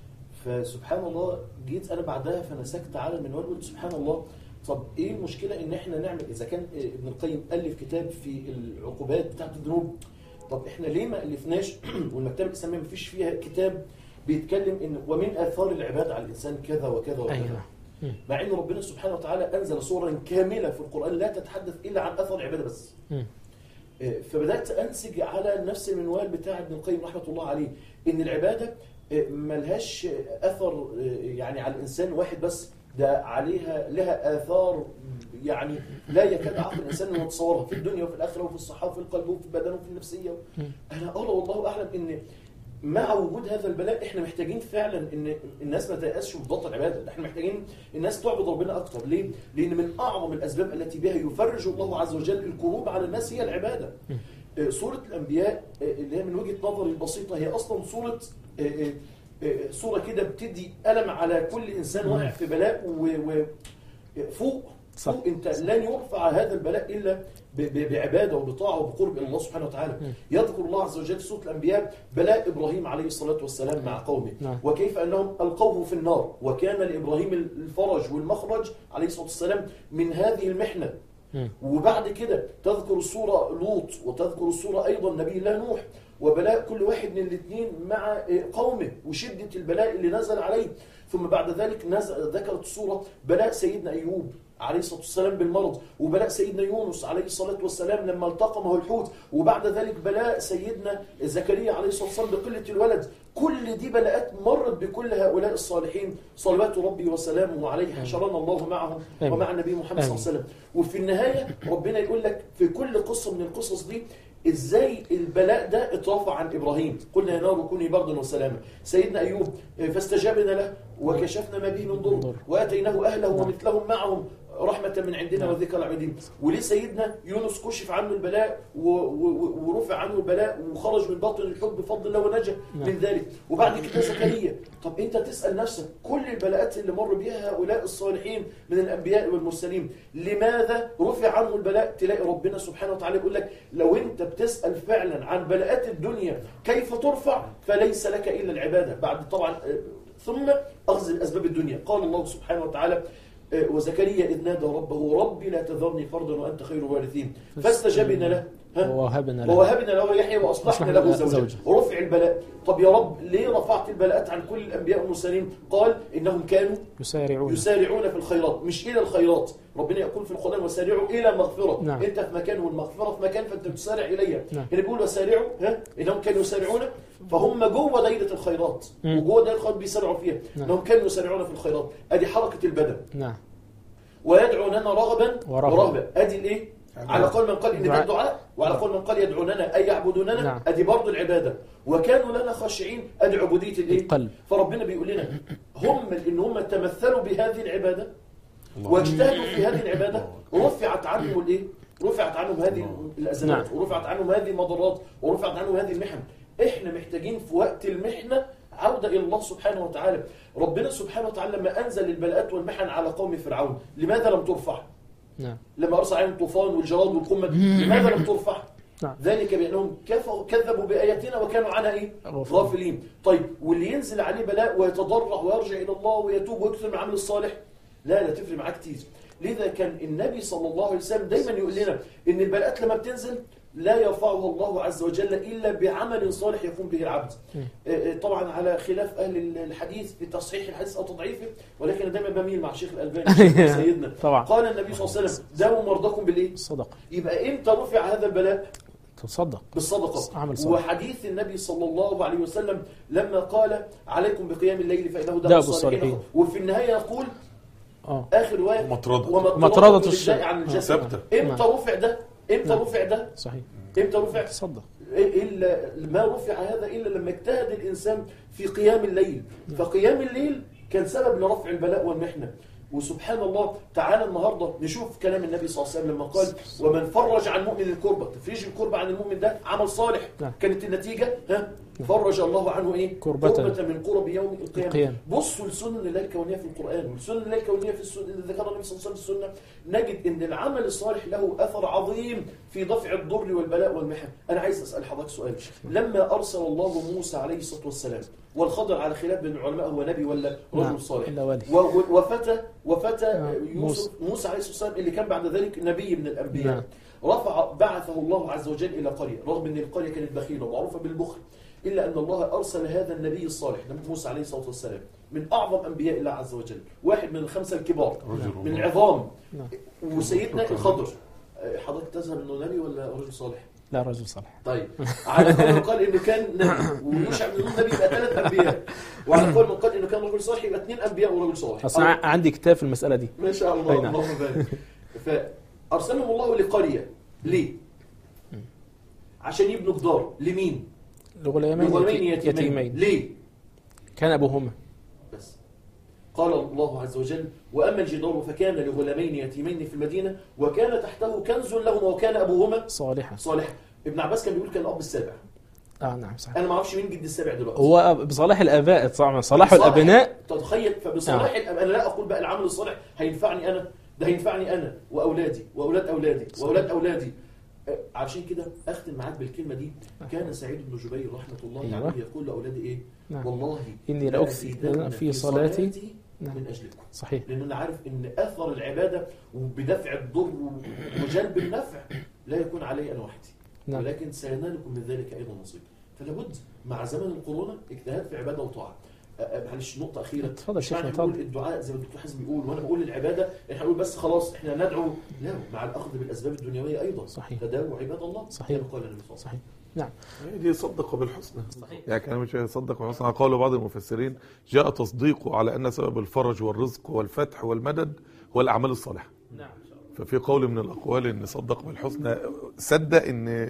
فسبحان الله جيت انا بعدها فنسكت على المنوال قلت سبحان الله طب ايه المشكله ان احنا نعمل اذا كان آه، ابن القيم الف كتاب في العقوبات بتاعت الذنوب طب احنا ليه ما الفناش والمكتبه الاسلاميه ما فيش فيها كتاب بيتكلم ان ومن اثار العباده على الانسان كذا وكذا وكذا ايوه مم. مع ان ربنا سبحانه وتعالى انزل صورا كامله في القران لا تتحدث الا عن اثر العباده بس مم. آه، فبدات انسج على نفس المنوال بتاع ابن القيم رحمه الله عليه ان العباده آه، ملهاش آه، اثر آه، يعني على الانسان واحد بس ده عليها لها اثار يعني لا يكاد عقل الانسان انه يتصورها في الدنيا وفي الاخره وفي الصحه وفي القلب وفي البدن وفي النفسيه مم. انا ارى والله اعلم ان مع وجود هذا البلاء احنا محتاجين فعلا ان الناس ما تيأسش من ضغط العباده، احنا محتاجين الناس تعبد ربنا اكتر، ليه؟ لان من اعظم الاسباب التي بها يفرج الله عز وجل الكروب على الناس هي العباده. آه، سوره الانبياء آه، اللي هي من وجهه نظري البسيطه هي اصلا سوره آه، آه، آه، سوره كده بتدي الم على كل انسان واقع في بلاء و و- فوق صح. فوق انت لن يرفع هذا البلاء الا ب- ب- بعباده وبطاعه وبقرب الى الله سبحانه وتعالى يذكر الله عز وجل في سوره الانبياء بلاء ابراهيم عليه الصلاه والسلام مع قومه نعم. وكيف انهم القوه في النار وكان لابراهيم الفرج والمخرج عليه الصلاه والسلام من هذه المحنه مم. وبعد كده تذكر السورة لوط وتذكر السورة أيضا نبي الله نوح وبلاء كل واحد من الاثنين مع قومه وشدة البلاء اللي نزل عليه ثم بعد ذلك نزل ذكرت السورة بلاء سيدنا أيوب عليه الصلاة والسلام بالمرض وبلاء سيدنا يونس عليه الصلاة والسلام لما التقمه الحوت وبعد ذلك بلاء سيدنا زكريا عليه الصلاة والسلام بقلة الولد كل دي بلاءات مرت بكل هؤلاء الصالحين صلوات ربي وسلامه عليه حشرنا الله معهم آمين. ومع النبي محمد صلى الله عليه وسلم وفي النهاية ربنا يقول لك في كل قصة من القصص دي ازاي البلاء ده اترفع عن ابراهيم قلنا يا نار كوني بردا وسلاما سيدنا ايوب آه، فاستجابنا له وكشفنا ما به من ضر ضر. واتيناه اهله ومثلهم معهم رحمة من عندنا وذكر العبيدين وليه سيدنا يونس كشف عنه البلاء و- و- ورفع عنه البلاء وخرج من باطن الحب بفضل الله ونجا من ذلك وبعد كده زكريا طب انت تسأل نفسك كل البلاءات اللي مر بها هؤلاء الصالحين من الأنبياء والمرسلين لماذا رفع عنه البلاء تلاقي ربنا سبحانه وتعالى يقول لك لو انت بتسأل فعلا عن بلاءات الدنيا كيف ترفع فليس لك إلا العبادة بعد طبعا آه، ثم أخذ الأسباب الدنيا قال الله سبحانه وتعالى آه، وزكريا إذ نادى ربه ربي لا تذرني فردا وأنت خير الوارثين فاستجبنا له ها؟ ووهبنا له ووهبنا له يحيى واصلحنا أصلحنا له له زوجا زوجا. ورفع البلاء طب يا رب ليه رفعت البلاءات عن كل الانبياء والمرسلين قال انهم كانوا يسارعون يسارعون في الخيرات مش الى الخيرات ربنا يقول في القران وسارعوا الى مغفره نعم. انت في مكان والمغفره في مكان فانت تسارع اليها نعم. هنا بيقول وسارعوا ها انهم كانوا يسارعون فهم جوه دايره الخيرات مم. وجوه دايره الخيرات بيسارعوا فيها نعم. انهم كانوا يسارعون في الخيرات ادي حركه البدن نعم ويدعوننا رغبا ورهبا. ورهبا ادي الايه على قول من قال ان ده دعاء. الدعاء وعلى قول من قال يدعوننا اي يعبدوننا نعم. ادي برضه العباده وكانوا لنا خاشعين ادي عبوديه الايه القلب. فربنا بيقول لنا هم ان هم تمثلوا بهذه العباده واجتهدوا في هذه العباده رفعت عنهم الايه رفعت عنهم هذه الازمات نعم. ورفعت عنهم هذه المضرات ورفعت عنهم هذه المحن احنا محتاجين في وقت المحنه عودة إلى الله سبحانه وتعالى ربنا سبحانه وتعالى لما أنزل البلاءات والمحن على قوم فرعون لماذا لم ترفع نعم لما أرسل عليهم الطوفان والجراد والقمة لماذا لم ترفع نعم ذلك بأنهم كفروا كذبوا بآياتنا وكانوا عنها إيه؟ غافلين. غافلين طيب واللي ينزل عليه بلاء ويتضرع ويرجع إلى الله ويتوب ويكثر من العمل الصالح لا لا تفرق معاه كتير لذا كان النبي صلى الله عليه وسلم دايما يقول لنا إن البلاءات لما بتنزل لا يرفعها الله عز وجل إلا بعمل صالح يقوم به العبد آه، آه، طبعا على خلاف أهل الحديث في تصحيح الحديث أو تضعيفه ولكن أنا دايما بميل مع الشيخ الألباني شيخ سيدنا طبعا. قال النبي صلى الله عليه وسلم داووا مرضاكم بالإيه؟ صدق يبقى إمتى رفع هذا البلاء؟ تصدق بالصدقة عمل صالح. وحديث النبي صلى الله عليه وسلم لما قال عليكم بقيام الليل فإنه داب داب الصالحين الصالحين. وفي النهاية يقول اه آخر رواية ومطردة. ومطردة مطردة بالداء الشر. عن الجسد ثابتة. إمتى رفع ده؟ إمتى نعم. رفع ده؟ صحيح إمتى رفع؟ تصدق إلا ما رفع هذا إلا لما اجتهد الإنسان في قيام الليل فقيام الليل كان سبب لرفع البلاء والمحنة وسبحان الله تعالى النهارده نشوف كلام النبي صلى الله عليه وسلم لما قال ومن فرج عن مؤمن الكربه تفريج الكربه عن المؤمن ده عمل صالح نعم. كانت النتيجه ها فرج الله عنه ايه كربة. كربة من كرب يوم القيامه القيامة. بصوا لسنن الله الكونيه في القران والسنن الله الكونيه في السنه اللي ذكرها النبي صلى الله عليه وسلم في السنه نجد ان العمل الصالح له اثر عظيم في دفع الضر والبلاء والمحن انا عايز اسال حضرتك سؤال لما ارسل الله موسى عليه الصلاه والسلام والخضر على خلاف بين العلماء هو نبي ولا نعم. رجل صالح إلا ولي. و- و- وفتى وفتى نعم. يوسف موسى عليه الصلاه والسلام اللي كان بعد ذلك نبي من الانبياء نعم. رفع بعثه الله عز وجل الى قريه رغم ان القريه كانت بخيله ومعروفه بالبخل الا ان الله ارسل هذا النبي الصالح نبي موسى عليه الصلاه والسلام من اعظم انبياء الله عز وجل واحد من الخمسه الكبار رجل من الله. العظام نعم. وسيدنا الخضر أه، حضرتك تذهب انه نبي ولا رجل صالح؟ لا رجل صالح طيب على قول من قال انه كان نبي ويوشع بن نون نبي يبقى ثلاث انبياء وعلى قول من قال انه كان رجل صالح يبقى اثنين انبياء ورجل صالح اصل أنا عندي كتاب في المساله دي ما شاء أي الله نعم. اللهم بارك فارسلهم الله لقريه ليه؟ عشان يبنوا جدار لمين؟ لغلامين لغلامين يتي- يتيمين يتيمين ليه؟ كان ابوهما بس قال الله عز وجل واما الجدار فكان لغلامين يتيمين في المدينه وكان تحته كنز لهما وكان ابوهما صالحا صالحا ابن عباس كان بيقول كان الاب السابع اه نعم صحيح انا ما اعرفش مين جد السابع دلوقتي هو بصلاح الاباء طبعا صلاح بصلاح- الابناء تتخيل فبصلاح الأب... انا لا اقول بقى العمل الصالح هينفعني انا ده هينفعني انا واولادي واولاد اولادي واولاد اولادي أه، عشان كده اختم معاك بالكلمه دي كان سعيد بن جبير رحمه الله أيوة. عليه يقول لاولاده ايه نعم. والله إني لأكثر لأزيدن في صلاتي نعم. من اجلكم صحيح لان انا عارف ان اثر العباده وبدفع الضر وجلب النفع لا يكون علي انا وحدي نعم. ولكن سينالكم من ذلك ايضا نصيب فلابد مع زمن الكورونا اجتهاد في عباده وطاعه أ- أ- معلش نقطه اخيره اتفضل مش معنى شيخنا، نقول اتفضل. الدعاء زي ما الدكتور حازم بيقول وانا بقول العباده احنا نقول بس خلاص احنا ندعو لا مع الاخذ بالاسباب الدنيويه ايضا صحيح. تداووا عباد الله صحيح. كما قال النبي صلى الله عليه وسلم صحيح نعم هي دي صدق بالحسنى صحيح. يعني كان مش يصدق بالحسنى قال بعض المفسرين جاء تصديقه على ان سبب الفرج والرزق والفتح والمدد هو الاعمال الصالحه نعم ففي قول من الاقوال ان صدق بالحسنى صدق ان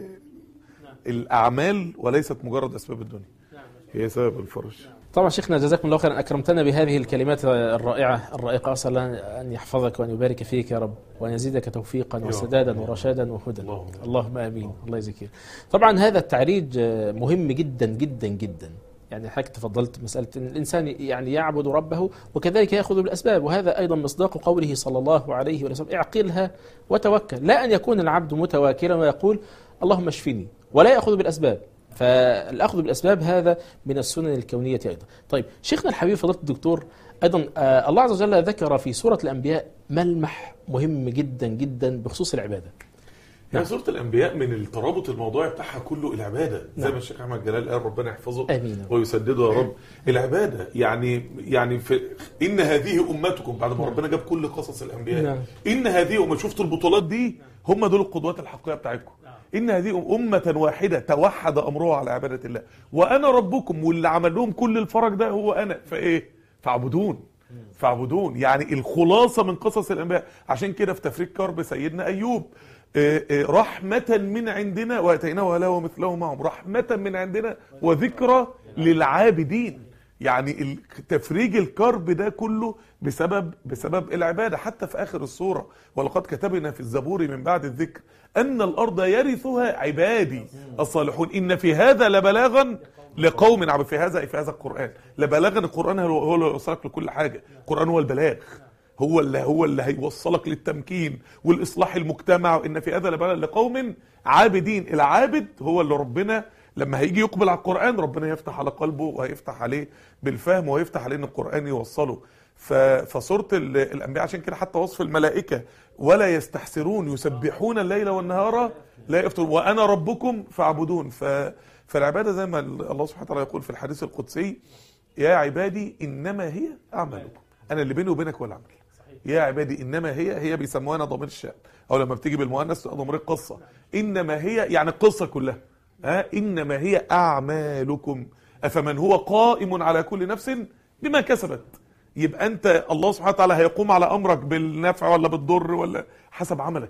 الاعمال وليست مجرد اسباب الدنيا هي سبب الفرج طبعا شيخنا جزاكم الله خيرا اكرمتنا بهذه الكلمات الرائعه الرائقه اسال الله ان يحفظك وان يبارك فيك يا رب وان يزيدك توفيقا وسدادا ورشادا وهدى اللهم. اللهم امين الله يجزيك خير. طبعا هذا التعريج آه، مهم جدا جدا جدا يعني حضرتك تفضلت مساله ان الانسان يعني يعبد ربه وكذلك ياخذ بالاسباب وهذا ايضا مصداق قوله صلى الله عليه وسلم اعقلها وتوكل لا ان يكون العبد متواكلا ويقول اللهم اشفني ولا ياخذ بالاسباب فالاخذ بالاسباب هذا من السنن الكونيه ايضا. طيب شيخنا الحبيب فضيله الدكتور ايضا آه الله عز وجل ذكر في سوره الانبياء ملمح مهم جدا جدا بخصوص العباده. هي سوره الانبياء من الترابط الموضوعي بتاعها كله العباده زي نعم. ما الشيخ احمد جلال قال ربنا يحفظه آمين. ويسدده يا رب العباده يعني يعني في ان هذه امتكم بعد ما ربنا جاب كل قصص الانبياء نعم. ان هذه امه شفتوا البطولات دي هم دول القدوات الحقيقيه بتاعتكم ان هذه امه واحده توحد امرها على عباده الله وانا ربكم واللي عمل لهم كل الفرج ده هو انا فايه فاعبدون فاعبدون يعني الخلاصه من قصص الانبياء عشان كده في تفريق كرب سيدنا ايوب آه، آه، رحمة من عندنا واتيناه ولا ومثله معهم رحمة من عندنا وذكرى للعابدين يعني ال- تفريج الكرب ده كله بسبب بسبب العباده حتى في اخر السوره ولقد كتبنا في الزبور من بعد الذكر ان الارض يرثها عبادي الصالحون ان في هذا لبلاغا لقوم عبد في هذا في هذا القران لبلاغا القران هو هو اللي يوصلك لكل حاجه القران هو البلاغ هو اللي هو اللي هيوصلك للتمكين والاصلاح المجتمع ان في هذا لبلاغا لقوم عابدين العابد هو اللي ربنا لما هيجي يقبل على القرآن ربنا يفتح على قلبه وهيفتح عليه بالفهم ويفتح عليه ان القرآن يوصله ف- فسورة ال- الأنبياء عشان كده حتى وصف الملائكة ولا يستحسرون يسبحون الليل والنهار لا يفترون وأنا ربكم فاعبدون ف فالعبادة زي ما ال- الله سبحانه وتعالى يقول في الحديث القدسي يا عبادي إنما هي أعمالكم أنا اللي بيني وبينك هو العمل يا عبادي انما هي هي بيسموها ضمير الشأن او لما بتيجي بالمؤنث تبقى ضمير القصه انما هي يعني القصه كلها ها انما هي اعمالكم افمن هو قائم على كل نفس بما كسبت يبقى انت الله سبحانه وتعالى هيقوم على امرك بالنفع ولا بالضر ولا حسب عملك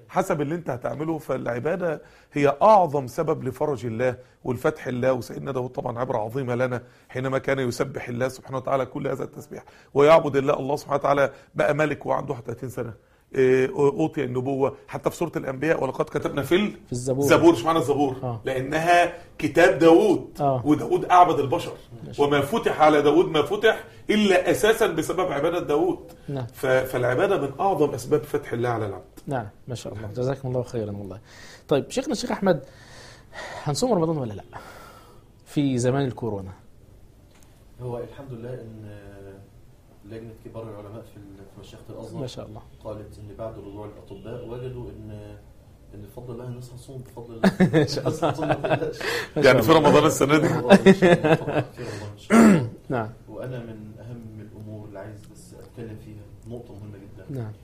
حسب اللي انت هتعمله فالعباده هي اعظم سبب لفرج الله والفتح الله وسيدنا داود طبعا عبره عظيمه لنا حينما كان يسبح الله سبحانه وتعالى كل هذا التسبيح ويعبد الله الله سبحانه وتعالى بقى ملك وعنده 31 سنه إيه، اوتي النبوه حتى في سوره الانبياء ولقد كتبنا في ال- في الزبور زبور اشمعنى الزبور آه. لانها كتاب داود آه. وداود اعبد البشر وما فتح على داود ما فتح الا اساسا بسبب عباده داود نعم ف- فالعباده من اعظم اسباب فتح الله على العبد نعم ما شاء الله جزاكم الله خيرا والله طيب شيخنا الشيخ احمد هنصوم رمضان ولا لا في زمان الكورونا هو الحمد لله ان لجنه كبار العلماء في ال- في مشيخه ما الازهر شاء الله قالت ان بعد رجوع الاطباء وجدوا ان ان بفضل الله الناس هتصوم بفضل الله إن شاء الله. هتصوم ما تقلقش. ما شاء يعني في الله. رمضان السنه دي رمضان إن شاء الله، طبعاً في رمضان إن شاء الله. نعم وانا من اهم الامور اللي عايز بس اتكلم فيها نقطه مهمه جدا نعم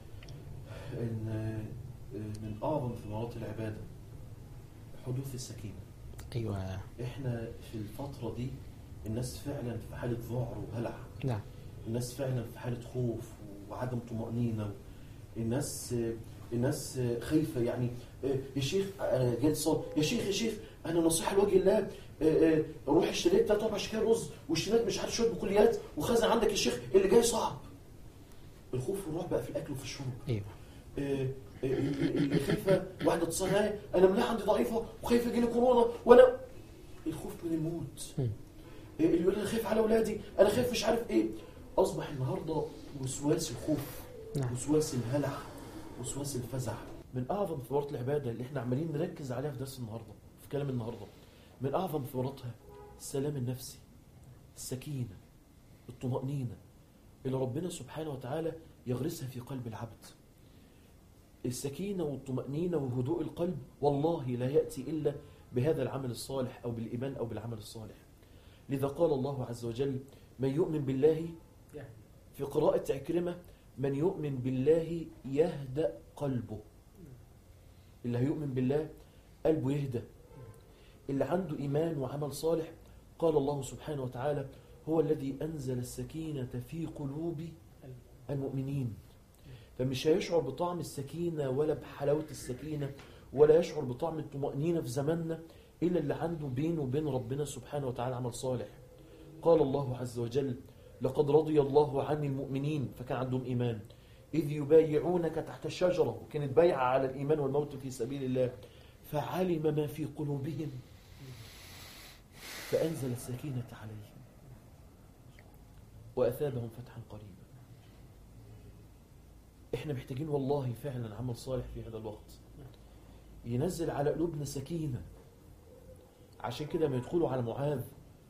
ان من اعظم ثمرات العباده حدوث السكينه ايوه احنا في الفتره دي الناس فعلا في حاله ذعر وهلع نعم الناس فعلا في حاله خوف وعدم طمانينه الناس الناس خايفه يعني يا شيخ انا جاي اتصل يا شيخ يا شيخ انا نصيحه لوجه الله روح اشتريت ثلاث اربع شكاير رز واشتريت مش عارف شويه بكليات وخزن عندك يا شيخ اللي جاي صعب الخوف والرعب بقى في الاكل وفي الشرب ايوه آه، آه، اللي خايفه واحده اتصل عليا انا مناعه عندي ضعيفه وخايفه يجي لي كورونا وانا الخوف من الموت مم. آه، اللي يقول لي انا خايف على اولادي انا خايف مش عارف ايه اصبح النهارده وسواس الخوف نعم. وسواس الهلع وسواس الفزع من اعظم ثمرات العباده اللي احنا عمالين نركز عليها في درس النهارده في كلام النهارده من اعظم ثمراتها السلام النفسي السكينه الطمانينه اللي ربنا سبحانه وتعالى يغرسها في قلب العبد السكينة والطمأنينة وهدوء القلب والله لا يأتي إلا بهذا العمل الصالح أو بالإيمان أو بالعمل الصالح لذا قال الله عز وجل من يؤمن بالله في قراءة عكرمة من يؤمن بالله يهدأ قلبه اللي هيؤمن بالله قلبه يهدى اللي عنده إيمان وعمل صالح قال الله سبحانه وتعالى هو الذي أنزل السكينة في قلوب المؤمنين فمش هيشعر بطعم السكينة ولا بحلاوة السكينة ولا يشعر بطعم الطمأنينة في زماننا إلا اللي عنده بينه وبين ربنا سبحانه وتعالى عمل صالح قال الله عز وجل لقد رضي الله عن المؤمنين فكان عندهم إيمان إذ يبايعونك تحت الشجرة وكانت بايعة على الإيمان والموت في سبيل الله فعلم ما في قلوبهم فأنزل السكينة عليهم وأثابهم فتحا قريبا احنا محتاجين والله فعلا عمل صالح في هذا الوقت ينزل على قلوبنا سكينة عشان كده ما يدخلوا على معاذ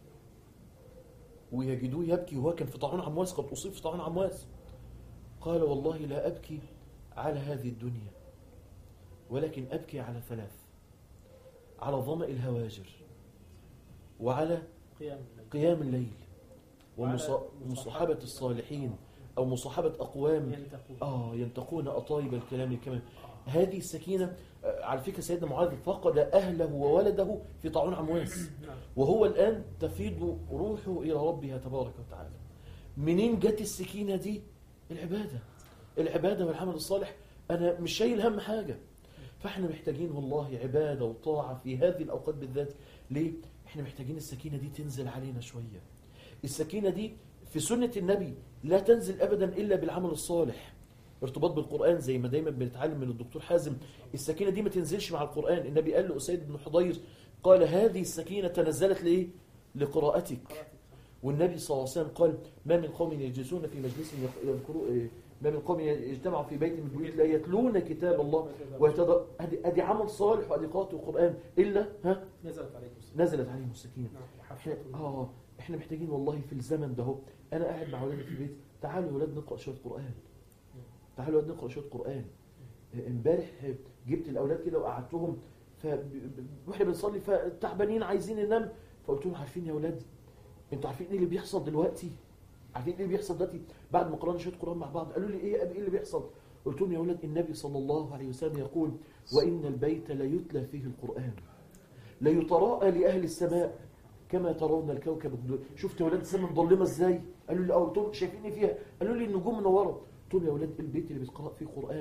ويجدوه يبكي وهو كان في طاعون عمواس قد أصيب في طاعون عمواس قال والله لا أبكي على هذه الدنيا ولكن أبكي على ثلاث على ظمأ الهواجر وعلى قيام قيام الليل وعلى ومصاحبة الصالحين أو مصاحبة أقوام آه ينتقون أطايب الكلام كمان هذه السكينة آه، على فكرة سيدنا معاذ فقد أهله وولده في طاعون عمواس وهو الآن تفيض روحه إلى ربها تبارك وتعالى منين جت السكينة دي العبادة العبادة والعمل الصالح أنا مش شايل هم حاجة فاحنا محتاجين والله عبادة وطاعة في هذه الأوقات بالذات ليه؟ احنا محتاجين السكينة دي تنزل علينا شوية السكينة دي في سنة النبي لا تنزل أبدا إلا بالعمل الصالح ارتباط بالقرآن زي ما دايما بنتعلم من الدكتور حازم السكينة دي ما تنزلش مع القرآن النبي قال لأسيد بن حضير قال هذه السكينة تنزلت لإيه؟ لقراءتك والنبي صلى الله عليه وسلم قال ما من قوم يجلسون في مجلس يذكروا إيه؟ ما من قوم يجتمعوا في بيت من البيوت لا يتلون كتاب الله ويتدر ادي ادي عمل صالح وادي قراءة القرآن إلا ها نزلت عليكم نزلت عليهم السكينة احنا اه احنا محتاجين والله في الزمن ده هو انا قاعد مع اولادي في البيت تعالوا يا اولاد نقرا شويه قران تعالوا يا اولاد نقرا شويه قران آه، امبارح جبت الاولاد كده وقعدتهم ف واحنا بنصلي فتعبانين عايزين ننام فقلت لهم عارفين يا اولاد انتوا عارفين ايه اللي بيحصل دلوقتي عارفين ايه اللي بيحصل دلوقتي بعد ما قرانا شويه قران مع بعض قالوا لي ايه يا ابي ايه اللي بيحصل قلت لهم يا اولاد النبي صلى الله عليه وسلم يقول وان البيت ليتلى فيه القران ليتراءى لاهل السماء كما ترون الكوكب الدر... شفت يا ولاد السماء مظلمه ازاي قالوا لي اه قلت لهم شايفين ايه فيها قالوا لي النجوم منوره قلت لهم يا ولاد البيت اللي بيتقرا فيه قران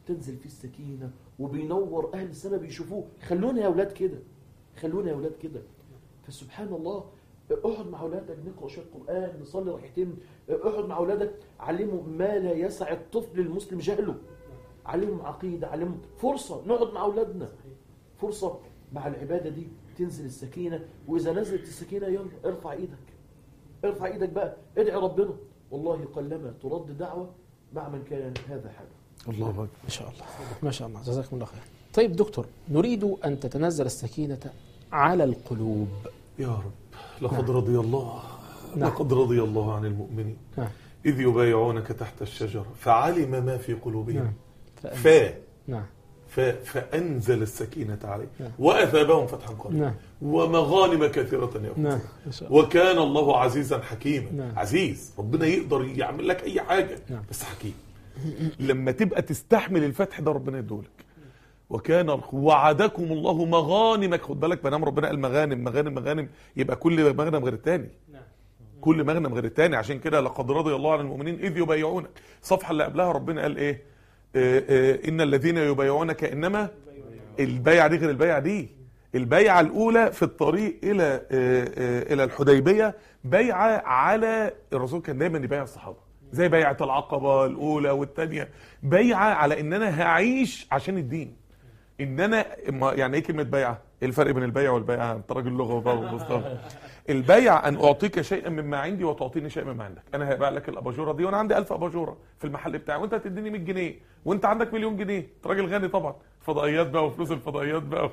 تنزل فيه السكينه وبينور اهل السماء بيشوفوه خلونا يا اولاد كده خلونا يا اولاد كده فسبحان الله اقعد مع اولادك نقرا شويه قران نصلي ركعتين اقعد مع اولادك علمهم ما لا يسع الطفل المسلم جهله علمهم عقيده علمهم فرصه نقعد مع اولادنا فرصه مع العباده دي تنزل السكينه واذا نزلت السكينه يلا ارفع ايدك ارفع ايدك بقى ادعي ربنا والله قلما ترد دعوه مع من كان هذا حاله الله اكبر ما شاء الله ما شاء الله جزاكم الله خير طيب دكتور نريد أن تتنزل السكينة على القلوب يا رب لقد رضي الله نعم. لقد رضي الله عن المؤمنين نعم إذ يبايعونك تحت الشجرة فعلم ما في قلوبهم نعم ف نعم ف فأنزل السكينة عليه نعم. وأثابهم فتحا قريبا نعم ومغانم كثيرة يأخذ نعم ما شاء الله وكان الله عزيزا حكيما نعم. عزيز ربنا يقدر يعمل لك أي حاجة نعم. بس حكيم لما تبقى تستحمل الفتح ده ربنا يدولك وكان وعدكم الله مغانم خد بالك بنام ربنا قال مغانم مغانم مغانم يبقى كل مغنم غير التاني كل مغنم غير التاني عشان كده لقد رضي الله عن المؤمنين اذ يبايعونك الصفحه اللي قبلها ربنا قال ايه آه آه ان الذين يبايعونك انما البيعه دي غير البيعه دي البيعه الاولى في الطريق الى آه آه الى الحديبيه بيعه على الرسول كان دايما يبايع الصحابه زي بيعه العقبه الاولى والثانيه بيعه على ان انا هعيش عشان الدين ان انا ما- يعني ايه كلمه بيعه ايه الفرق بين البيع والبيعه انت راجل لغه بقى ومصطلح البيع ان اعطيك شيئا مما عندي وتعطيني شيئا مما عندك انا هبيع لك الاباجوره دي وانا عندي 1000 اباجوره في المحل بتاعي وانت هتديني 100 جنيه وانت عندك مليون جنيه انت راجل غني طبعا فضائيات بقى وفلوس الفضائيات بقى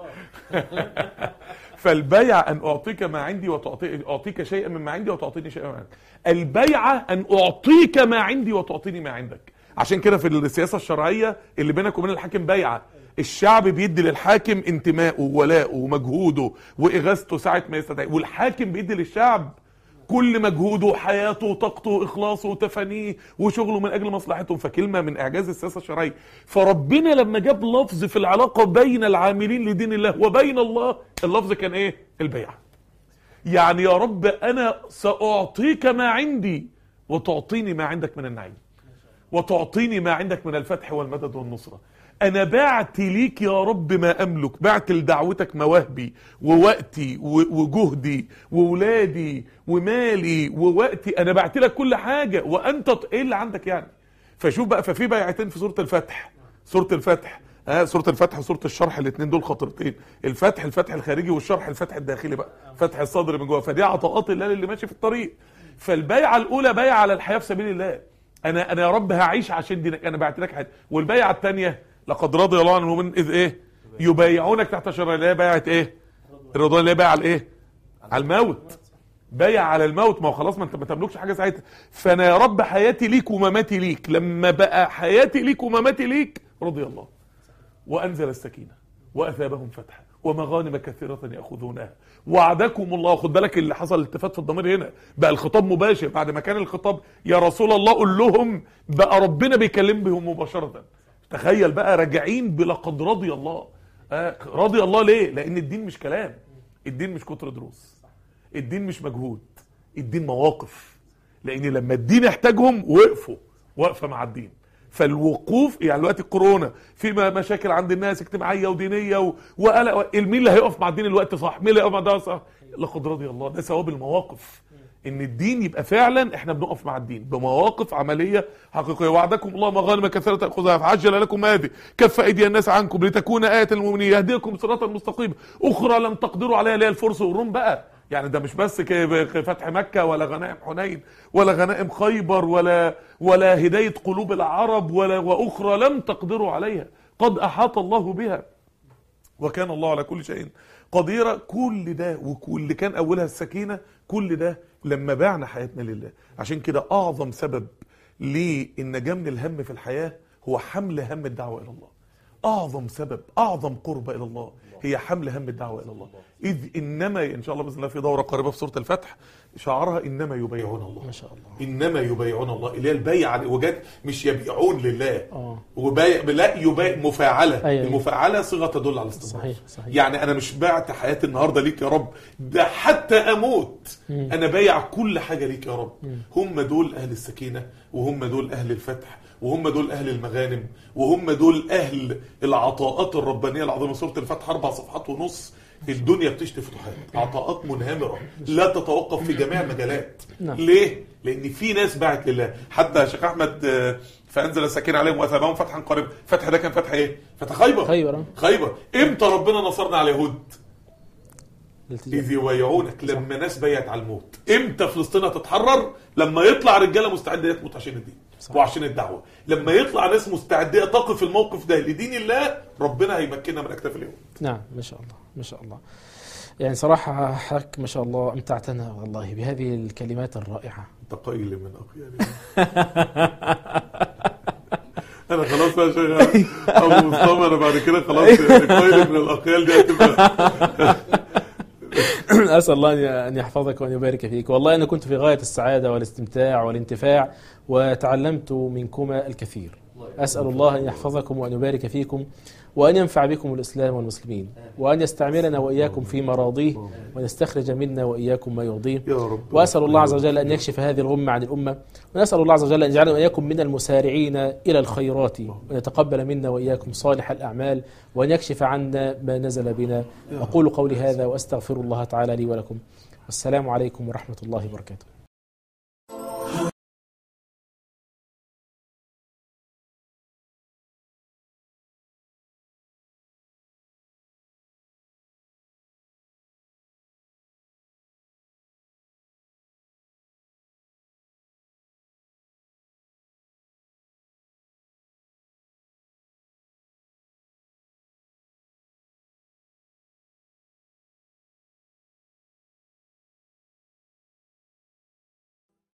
فالبيع ان اعطيك ما عندي وتعطي اعطيك شيئا مما عندي وتعطيني شيئا مما عندك البيعه ان اعطيك ما عندي وتعطيني ما عندك عشان كده في السياسه الشرعيه اللي بينك وبين الحاكم بيعه الشعب بيدي للحاكم انتمائه وولاءه ومجهوده واغاثته ساعه ما يستدعي والحاكم بيدي للشعب كل مجهوده وحياته وطاقته واخلاصه وتفانيه وشغله من اجل مصلحتهم فكلمه من اعجاز السياسه الشرعيه فربنا لما جاب لفظ في العلاقه بين العاملين لدين الله وبين الله اللفظ كان ايه البيعه يعني يا رب انا ساعطيك ما عندي وتعطيني ما عندك من النعيم وتعطيني ما عندك من الفتح والمدد والنصرة أنا بعت ليك يا رب ما أملك بعت لدعوتك مواهبي ووقتي و- وجهدي وولادي ومالي ووقتي أنا بعت لك كل حاجة وأنت ط- إيه اللي عندك يعني فشوف بقى ففي بيعتين في سورة الفتح سورة الفتح اه سورة الفتح وسورة الشرح الاثنين دول خطرتين الفتح الفتح الخارجي والشرح الفتح الداخلي بقى فتح الصدر من جوه فدي عطاءات الله اللي ماشي في الطريق فالبيعة الأولى بيعة على الحياة في سبيل الله انا انا يا رب هعيش عشان دينك انا بعت لك حاجه والبيعه الثانيه لقد رضي الله عن المؤمنين اذ ايه يبايعونك تحت شجره اللي هي بيعه ايه الرضوان اللي هي بيعه على ايه على الموت بايع على الموت ما هو خلاص ما انت ما تملكش حاجه ساعتها فانا يا رب حياتي ليك ومماتي ليك لما بقى حياتي ليك ومماتي ليك رضي الله وانزل السكينه واثابهم فتحا ومغانم كثيره ياخذونها وعدكم الله خد بالك اللي حصل التفات في الضمير هنا بقى الخطاب مباشر بعد ما كان الخطاب يا رسول الله قول لهم بقى ربنا بيكلم بهم مباشره تخيل بقى راجعين بلقد رضي الله آه رضي الله ليه لان الدين مش كلام الدين مش كتر دروس الدين مش مجهود الدين مواقف لان لما الدين احتاجهم وقفوا واقفه مع الدين فالوقوف يعني دلوقتي الكورونا في م- مشاكل عند الناس اجتماعيه ودينيه و... وقلق مين اللي هيقف مع الدين الوقت صح مين اللي هيقف مع ده صح لقد رضي الله ده ثواب المواقف ان الدين يبقى فعلا احنا بنقف مع الدين بمواقف عمليه حقيقيه وعدكم الله مغانم كثيره تاخذها فعجل لكم هذه كف ايدي الناس عنكم لتكون ايه المؤمنين يهديكم صراطا مستقيما اخرى لم تقدروا عليها اللي هي الفرس والروم بقى يعني ده مش بس ك- فتح مكه ولا غنائم حنين ولا غنائم خيبر ولا ولا هدايه قلوب العرب ولا واخرى لم تقدروا عليها قد احاط الله بها وكان الله على كل شيء قديرا كل ده وكل كان اولها السكينه كل ده لما بعنا حياتنا لله عشان كده اعظم سبب للنجاه من الهم في الحياه هو حمل هم الدعوه الى الله اعظم سبب اعظم قربة الى الله هي حمل هم الدعوه الى الله اذ انما ان شاء الله باذن الله في دوره قريبه في سوره الفتح شعارها انما يبايعون الله ما شاء الله انما يبايعون الله اللي هي البيعه وجات مش يبيعون لله اه وبايع لا يبايع مفاعله أيوة. المفاعله صيغه تدل على الاستمرار صحيح صحيح يعني انا مش باعت حياتي النهارده ليك يا رب ده حتى اموت مم. انا بايع كل حاجه ليك يا رب هم دول اهل السكينه وهم دول اهل الفتح وهم دول اهل المغانم وهم دول اهل العطاءات الربانيه العظيمه سوره الفتح اربع صفحات ونص الدنيا بتشتي فتوحات عطاءات منهمره لا تتوقف في جميع المجالات نعم. ليه لان في ناس باعت لله حتى شيخ احمد آه، فانزل السكينه عليهم واثابهم فتحا قريبا فتح ده كان فتح ايه فتح خيبر خيبر آه. خيبر امتى ربنا نصرنا على اليهود الالتجاء. إذ يبايعونك لما ناس بايعت على الموت امتى فلسطين هتتحرر لما يطلع رجاله مستعده تموت عشان الدين صح. وعشان الدعوه لما يطلع ناس مستعده تقف الموقف ده لدين الله ربنا هيمكننا من اكتاف اليهود نعم ما شاء الله ما شاء الله يعني صراحة حضرتك ما شاء الله أمتعتنا والله بهذه الكلمات الرائعة انت قيل من اقيالي انا خلاص يا شيخ ابو مصطفى انا بعد كده خلاص قيل من الاقيال دي هتبقى أسأل الله أن- أن يحفظك وأن يبارك فيك والله أنا كنت في غاية السعادة والاستمتاع والانتفاع وتعلمت منكما الكثير أسأل الله أن يحفظكم وأن يبارك فيكم وأن ينفع بكم الإسلام والمسلمين وأن يستعملنا وإياكم في مراضيه وأن يستخرج منا وإياكم ما يرضيه يا رب وأسأل الله عز وجل أن يكشف هذه الغمة عن الأمة ونسأل الله عز وجل أن يجعلنا وإياكم من المسارعين إلى الخيرات وأن يتقبل منا وإياكم صالح الأعمال وأن يكشف عنا ما نزل بنا أقول قولي هذا وأستغفر الله تعالى لي ولكم والسلام عليكم ورحمة الله وبركاته